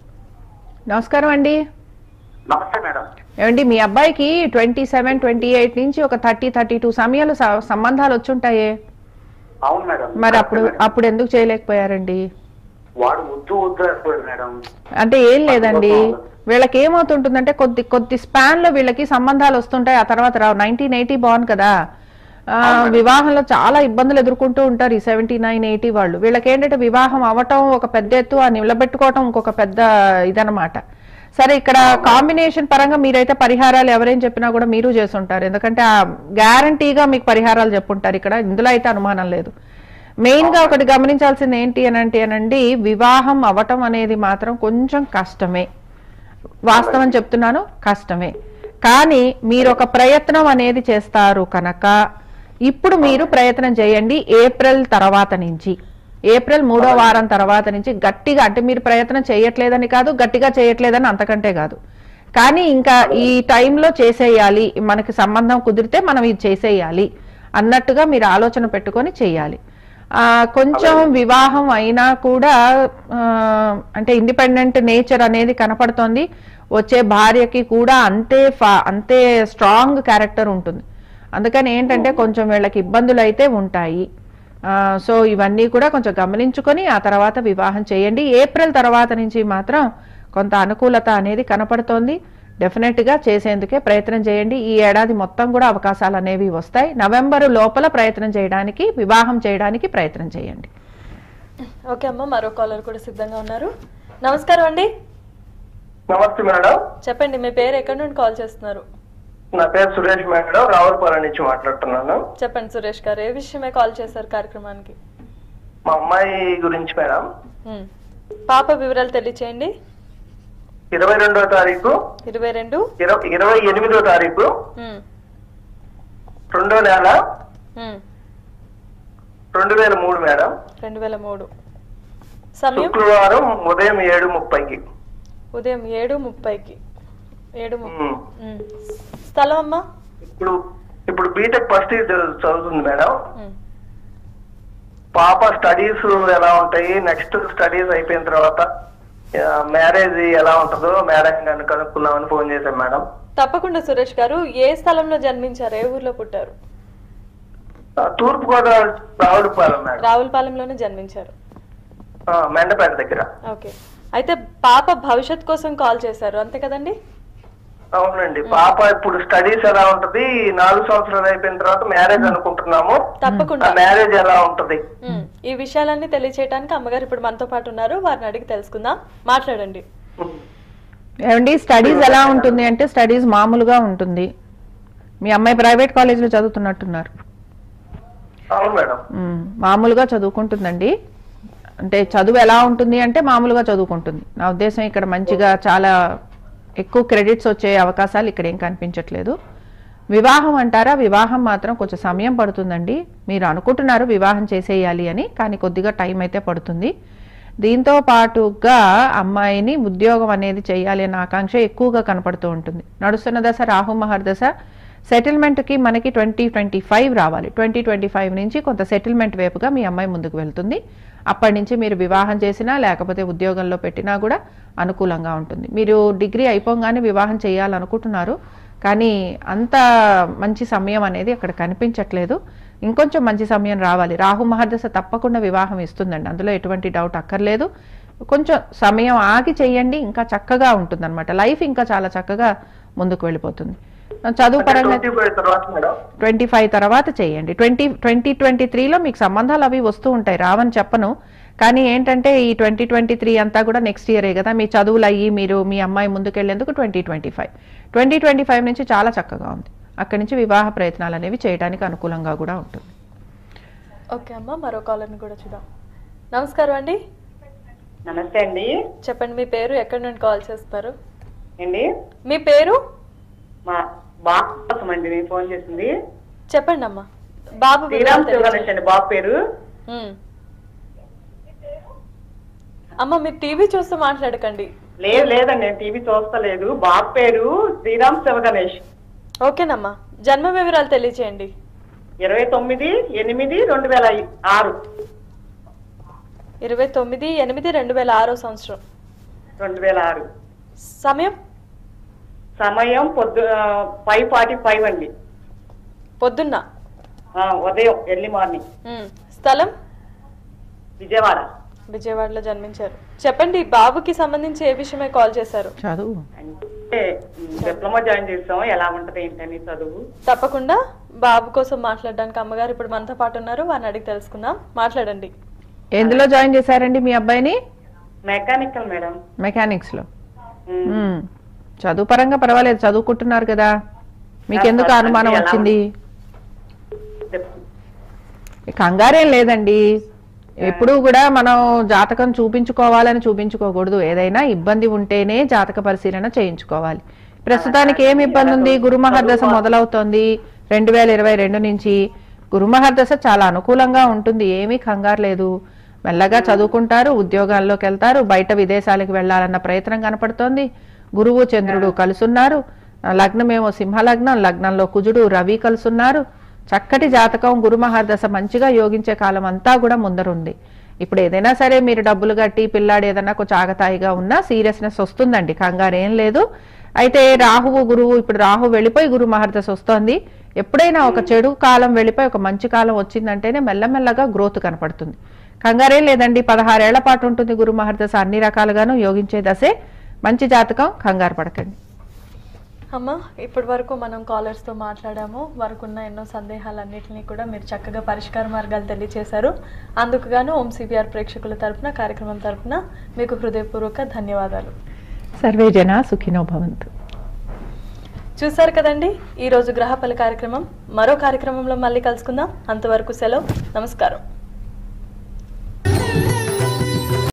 నమస్కారం అండి నమస్తే మేడం ఏమండి మీ అబ్బాయికి ట్వంటీ సెవెన్ ట్వంటీ ఎయిట్ నుంచి ఒక థర్టీ థర్టీ టూ సమయాలు స- సంబంధాలు వచ్చుంటాయే అవును మేడం మరి అప్పుడు కరెక్టే మేడం. అప్పుడు ఎందుకు చేయలేకపోయారండి వాడు వద్దు వద్దు అంటాడు మేడం అంటే ఏం లేదండి వీళ్ళకి ఏమవుతుంటుందంటే కొద్ది కొద్ది స్పాన్ లో వీళ్ళకి సంబంధాలు వస్తుంటాయి ఆ తర్వాత రావు నైన్టీన్ ఎయిటీ బాగుంది కదా ఆ, వివాహంలో చాలా ఇబ్బందులు ఎదుర్కొంటూ ఉంటారు ఈ సెవెంటీ నైన్ ఎయిటీ వాళ్ళు వీళ్ళకి ఏంటంటే వివాహం అవ్వటం ఒక పెద్ద ఎత్తు ఆ నిలబెట్టుకోవటం ఇంకొక పెద్ద ఇదనమాట సరే ఇక్కడ కాంబినేషన్ పరంగా మీరైతే పరిహారాలు ఎవరేం చెప్పినా కూడా మీరు చేసుంటారు ఎందుకంటే ఆ గ్యారంటీగా మీకు పరిహారాలు చెప్పుంటారు ఇక్కడ ఇందులో అయితే అనుమానం లేదు మెయిన్ గా ఒకటి గమనించాల్సింది ఏంటి అని అంటే అనండి వివాహం అవటం అనేది మాత్రం కొంచెం కష్టమే వాస్తవం చెప్తున్నాను కష్టమే కానీ మీరు ఒక ప్రయత్నం అనేది చేస్తారు కనుక ఇప్పుడు మీరు ప్రయత్నం చేయండి ఏప్రిల్ తర్వాత నుంచి ఏప్రిల్ మూడో వారం తర్వాత నుంచి గట్టిగా అంటే మీరు ప్రయత్నం చేయట్లేదని కాదు గట్టిగా చేయట్లేదని అంతకంటే కాదు కానీ ఇంకా ఈ టైంలో చేసేయాలి మనకి సంబంధం కుదిరితే మనం ఇది చేసేయాలి అన్నట్టుగా మీరు ఆలోచన పెట్టుకొని చేయాలి ఆ, కొంచెం వివాహం అయినా కూడా ఆ, అంటే ఇండిపెండెంట్ నేచర్ అనేది కనపడుతోంది వచ్చే భార్యకి కూడా అంతే ఫా- అంతే స్ట్రాంగ్ క్యారెక్టర్ ఉంటుంది అందుకని ఏంటంటే కొంచెం వీళ్ళకి ఇబ్బందులు అయితే ఉంటాయి ఆ, సో ఇవన్నీ కూడా కొంచెం గమనించుకొని ఆ తర్వాత వివాహం చేయండి ఏప్రిల్ తర్వాత నుంచి మాత్రం కొంత అనుకూలత అనేది కనపడుతోంది డెఫినెట్ గా చేసేందుకే ప్రయత్నం చేయండి ఈ ఏడాది మొత్తం కూడా అవకాశాలు అనేవి వస్తాయి నవంబర్ లోపల ప్రయత్నం చేయడానికి వివాహం చేయడానికి ప్రయత్నం చేయండి ఓకే అమ్మ మరో కాలర్ కూడా సిద్ధంగా ఉన్నారు నమస్కారం అండి నమస్తే మేడం చెప్పండి మీ పేరు ఎక్కడి నుండి కాల్ చేస్తున్నారు నా పేరు సురేష్ మేడం రావులపాలెం నుంచి మాట్లాడుతున్నాను చెప్పండి సురేష్ గారు ఏ విషయమే కాల్ చేశారు కార్యక్రమానికి మా అమ్మాయి గురించి మేడం ఉమ్. పాప వివరాలు తెలియచేయండి ఇరవై రెండో తారీఖు ఇరవై రెండు ఇరవై ఇరవై ఎనిమిదో తారీఖు ఉమ్, రెండో నెల ఉమ్, రెండు వేల మూడు మేడం రెండు వేల మూడు సమయం శుక్రవారం ఉదయం ఏడు ముప్పైకి ఉదయం ఏడు ముప్పైకి ఏడు ముప్పై ఉమ్. ఉమ్. స్థలం అమ్మా ఇప్పుడు ఇప్పుడు బీటెక్ ఫస్ట్ ఇయర్ చదువుతుంది మేడం ఉమ్. పాప స్టడీస్ ఎలా ఉంటాయి నెక్స్ట్ స్టడీస్ అయిపోయిన తర్వాత మ్యారేజ్ ఎలా ఉంటుందో మేడం గారిని కనుక్కుందామని ఫోన్ చేశాను మేడం తప్పకుండా సురేష్ గారు ఏ స్థలంలో జన్మించారు ఏ ఊర్లో పుట్టారు ఆ, తూర్పు గోదావరి రావులపాలెం మేడం రావులపాలెంలోనే జన్మించారు ఆ, మెండపేట దగ్గర ఓకే అయితే పాప భవిష్యత్ కోసం కాల్ చేశారు అంతే కదండి అవునండి పాప ఇప్పుడు స్టడీస్ ఎలా ఉంటది నాలుగు సంవత్సరాలు అయిపోయిన తర్వాత మ్యారేజ్ అనుకుంటున్నాము తప్పకుండా మ్యారేజ్ ఎలా ఉంటది ఉమ్, ఈ విషయాలన్నీ తెలియచేయడానికి అమ్మగారు ఇప్పుడు మనతో పాటు ఉన్నారు వారిని అడిగి తెలుసుకుందాం మాట్లాడండి ఏమండి స్టడీస్ ఎలా ఉంటుంది అంటే స్టడీస్ మామూలుగా ఉంటుంది మీ అమ్మాయి ప్రైవేట్ కాలేజీలో చదువుతున్నట్టున్నారు అవును మేడం మ్మ్. మామూలుగా చదువుకుంటుందండి అంటే చదువు ఎలా ఉంటుంది అంటే మామూలుగా చదువుకుంటుంది నా ఉద్దేశం ఇక్కడ మంచిగా చాలా ఎక్కువ క్రెడిట్స్ వచ్చే అవకాశాలు ఇక్కడ ఏం కనిపించట్లేదు వివాహం అంటారా వివాహం మాత్రం కొంచెం సమయం పడుతుందండి మీరు అనుకుంటున్నారు వివాహం చేసేయాలి అని కానీ కొద్దిగా టైం అయితే పడుతుంది దీంతో పాటుగా అమ్మాయిని ఉద్యోగం అనేది చేయాలి అన్న ఆకాంక్ష ఎక్కువగా కనపడుతూ ఉంటుంది నడుస్తున్న దశ రాహు మహర్దశ సెటిల్మెంట్కి మనకి ట్వంటీ ట్వంటీ ఫైవ్ రావాలి ట్వంటీ ట్వంటీ ఫైవ్ నుంచి కొంత సెటిల్మెంట్ వైపుగా మీ అమ్మాయి ముందుకు వెళ్తుంది అప్పటి నుంచి మీరు వివాహం చేసినా లేకపోతే ఉద్యోగంలో పెట్టినా కూడా అనుకూలంగా ఉంటుంది మీరు డిగ్రీ అయిపోగానే వివాహం చేయాలనుకుంటున్నారు కానీ అంత మంచి సమయం అనేది అక్కడ కనిపించట్లేదు ఇంకొంచెం మంచి సమయం రావాలి రాహు మహర్దశ తప్పకుండా వివాహం ఇస్తుందండి అందులో ఎటువంటి డౌట్ అక్కర్లేదు కొంచెం సమయం ఆగి చేయండి ఇంకా చక్కగా ఉంటుందన్నమాట లైఫ్ ఇంకా చాలా చక్కగా ముందుకు వెళ్ళిపోతుంది చదువు పరంగా ట్వంటీ ఫైవ్ తర్వాత మేడం ట్వంటీ ఫైవ్ తర్వాత చేయండి ట్వంటీ ట్వంటీ ట్వంటీ త్రీలో మీకు సంబంధాలు అవి వస్తూ ఉంటాయి రావని చెప్పను కానీ ఏంటంటే ఈ ట్వంటీ ట్వంటీ త్రీ అంతా కూడా నెక్స్ట్ ఇయరే కదా మీ చదువులు అయ్యి మీరు మీ అమ్మాయి ముందుకెళ్లేందుకు twenty twenty five twenty twenty five నుంచి చాలా చక్కగా ఉంది అక్కడి నుంచి వివాహ ప్రయత్నాలు అనేవి చేయడానికి అనుకూలంగా కూడా ఉంటుంది ఓకే అమ్మ మరో కాలర్ని కూడా చూద్దాం నమస్కారం అండి నమస్తే అండి చెప్పండి మీ పేరు ఎక్కడి నుండి కాల్ చేస్తారు అండి మీ పేరు మా బాబు కోసం అండి నేను ఫోన్ చేసింది చెప్పండి అమ్మా బాబు శ్రీరామ్ వివరాలు శివగణేష్ తెలియజేయండి. అండి బాబు పేరు ఉమ్. అమ్మ మీరు టీవీ చూస్తూ మాట్లాడకండి లేదు లేదండి నేను టీవీ చూస్తలేదు బాబు పేరు శ్రీరామ్ శివగణేష్ ఓకేనమ్మా జన్మ వివరాలు తెలియచేయండి ఇరవై తొమ్మిది ఎనిమిది రెండు వేల ఆరు ఇరవై తొమ్మిది ఎనిమిది రెండు వేల ఆరో సంవత్సరం రెండు వేల ఆరు సమయం సమయం పొద్దు ఫైవ్ ఫార్టీ ఫైవ్ అండి పొద్దున్న ఆ, ఉదయం ఎర్లీ మార్నింగ్ ఉమ్. స్థలం విజయవాడ విజయవాడలో జన్మించారు చెప్పండి బాబుకి సంబంధించి ఏ విషయమే కాల్ చేశారు చదువు అంటే డిప్లొమా జాయిన్ చేస్తాం ఎలా ఉంటది ఏంటని చదువు తప్పకుండా బాబు కోసం మాట్లాడడానికి అమ్మగారు ఇప్పుడు మనతో పాటు ఉన్నారు వారిని అడిగి తెలుసుకుందాం మాట్లాడండి ఎందులో జాయిన్ చేశారండి మీ అబ్బాయిని మెకానికల్ మేడం మెకానిక్స్లో మ్మ్. చదువు పరంగా పర్వాలేదు చదువుకుంటున్నారు కదా మీకెందుకు ఆ, అనుమానం ఎలా వచ్చింది కంగారేం లేదండి ఎప్పుడూ కూడా మనం జాతకం చూపించుకోవాలని చూపించుకోకూడదు ఏదైనా ఇబ్బంది ఉంటేనే జాతక పరిశీలన చేయించుకోవాలి ప్రస్తుతానికి ఏం ఇబ్బంది ఉంది గురు మహర్దశ మొదలవుతోంది రెండు వేల ఇరవై రెండు నుంచి గురు మహర్దశ చాలా అనుకూలంగా ఉంటుంది ఏమీ కంగారు లేదు మెల్లగా చదువుకుంటారు ఉద్యోగాల్లోకి వెళ్తారు బయట విదేశాలకు వెళ్ళాలన్న ప్రయత్నం కనపడుతోంది గురువు చంద్రుడు కలుసున్నారు ఆ, లగ్నమేమో సింహ లగ్నం లగ్నంలో కుజుడు రవి కలుసున్నారు చక్కటి జాతకం గురు మహర్దశ మంచిగా యోగించే కాలం అంతా కూడా ముందరుంది ఇప్పుడు ఏదైనా సరే మీరు డబ్బులు కట్టి పిల్లాడు ఏదైనా కొంచెం ఆగతాయిగా ఉన్నా సీరియస్నెస్ వస్తుందండి కంగారు ఏం లేదు అయితే రాహువు గురువు ఇప్పుడు రాహు వెళ్ళిపోయి గురు మహర్దశ వస్తోంది ఎప్పుడైనా ఒక చెడు కాలం వెళ్ళిపోయి ఒక మంచి కాలం వచ్చిందంటేనే మెల్లమెల్లగా గ్రోత్ కనపడుతుంది కంగారేం లేదండి పదహారేళ్ల పాటు ఉంటుంది గురు మహర్దశ అన్ని రకాలుగాను యోగించే దశే మంచి జాతకం కంగారు పడకండి అమ్మ ఇప్పటి వరకు మనం కాలర్స్ తో మాట్లాడాము వారికి ఉన్న ఎన్నో సందేహాలన్నింటినీ కూడా మీరు చక్కగా పరిష్కార మార్గాలు తెలియజేశారు అందుకు గాను ఓం సిబిఆర్ ప్రేక్షకుల తరపున కార్యక్రమం తరపున మీకు హృదయపూర్వక ధన్యవాదాలు సర్వే జన సుఖినో భవంతు చూశారు కదండి ఈ రోజు గ్రహ ఫల కార్యక్రమం మరో కార్యక్రమంలో మళ్ళీ కలుసుకుందాం అంతవరకు సెలవు నమస్కారం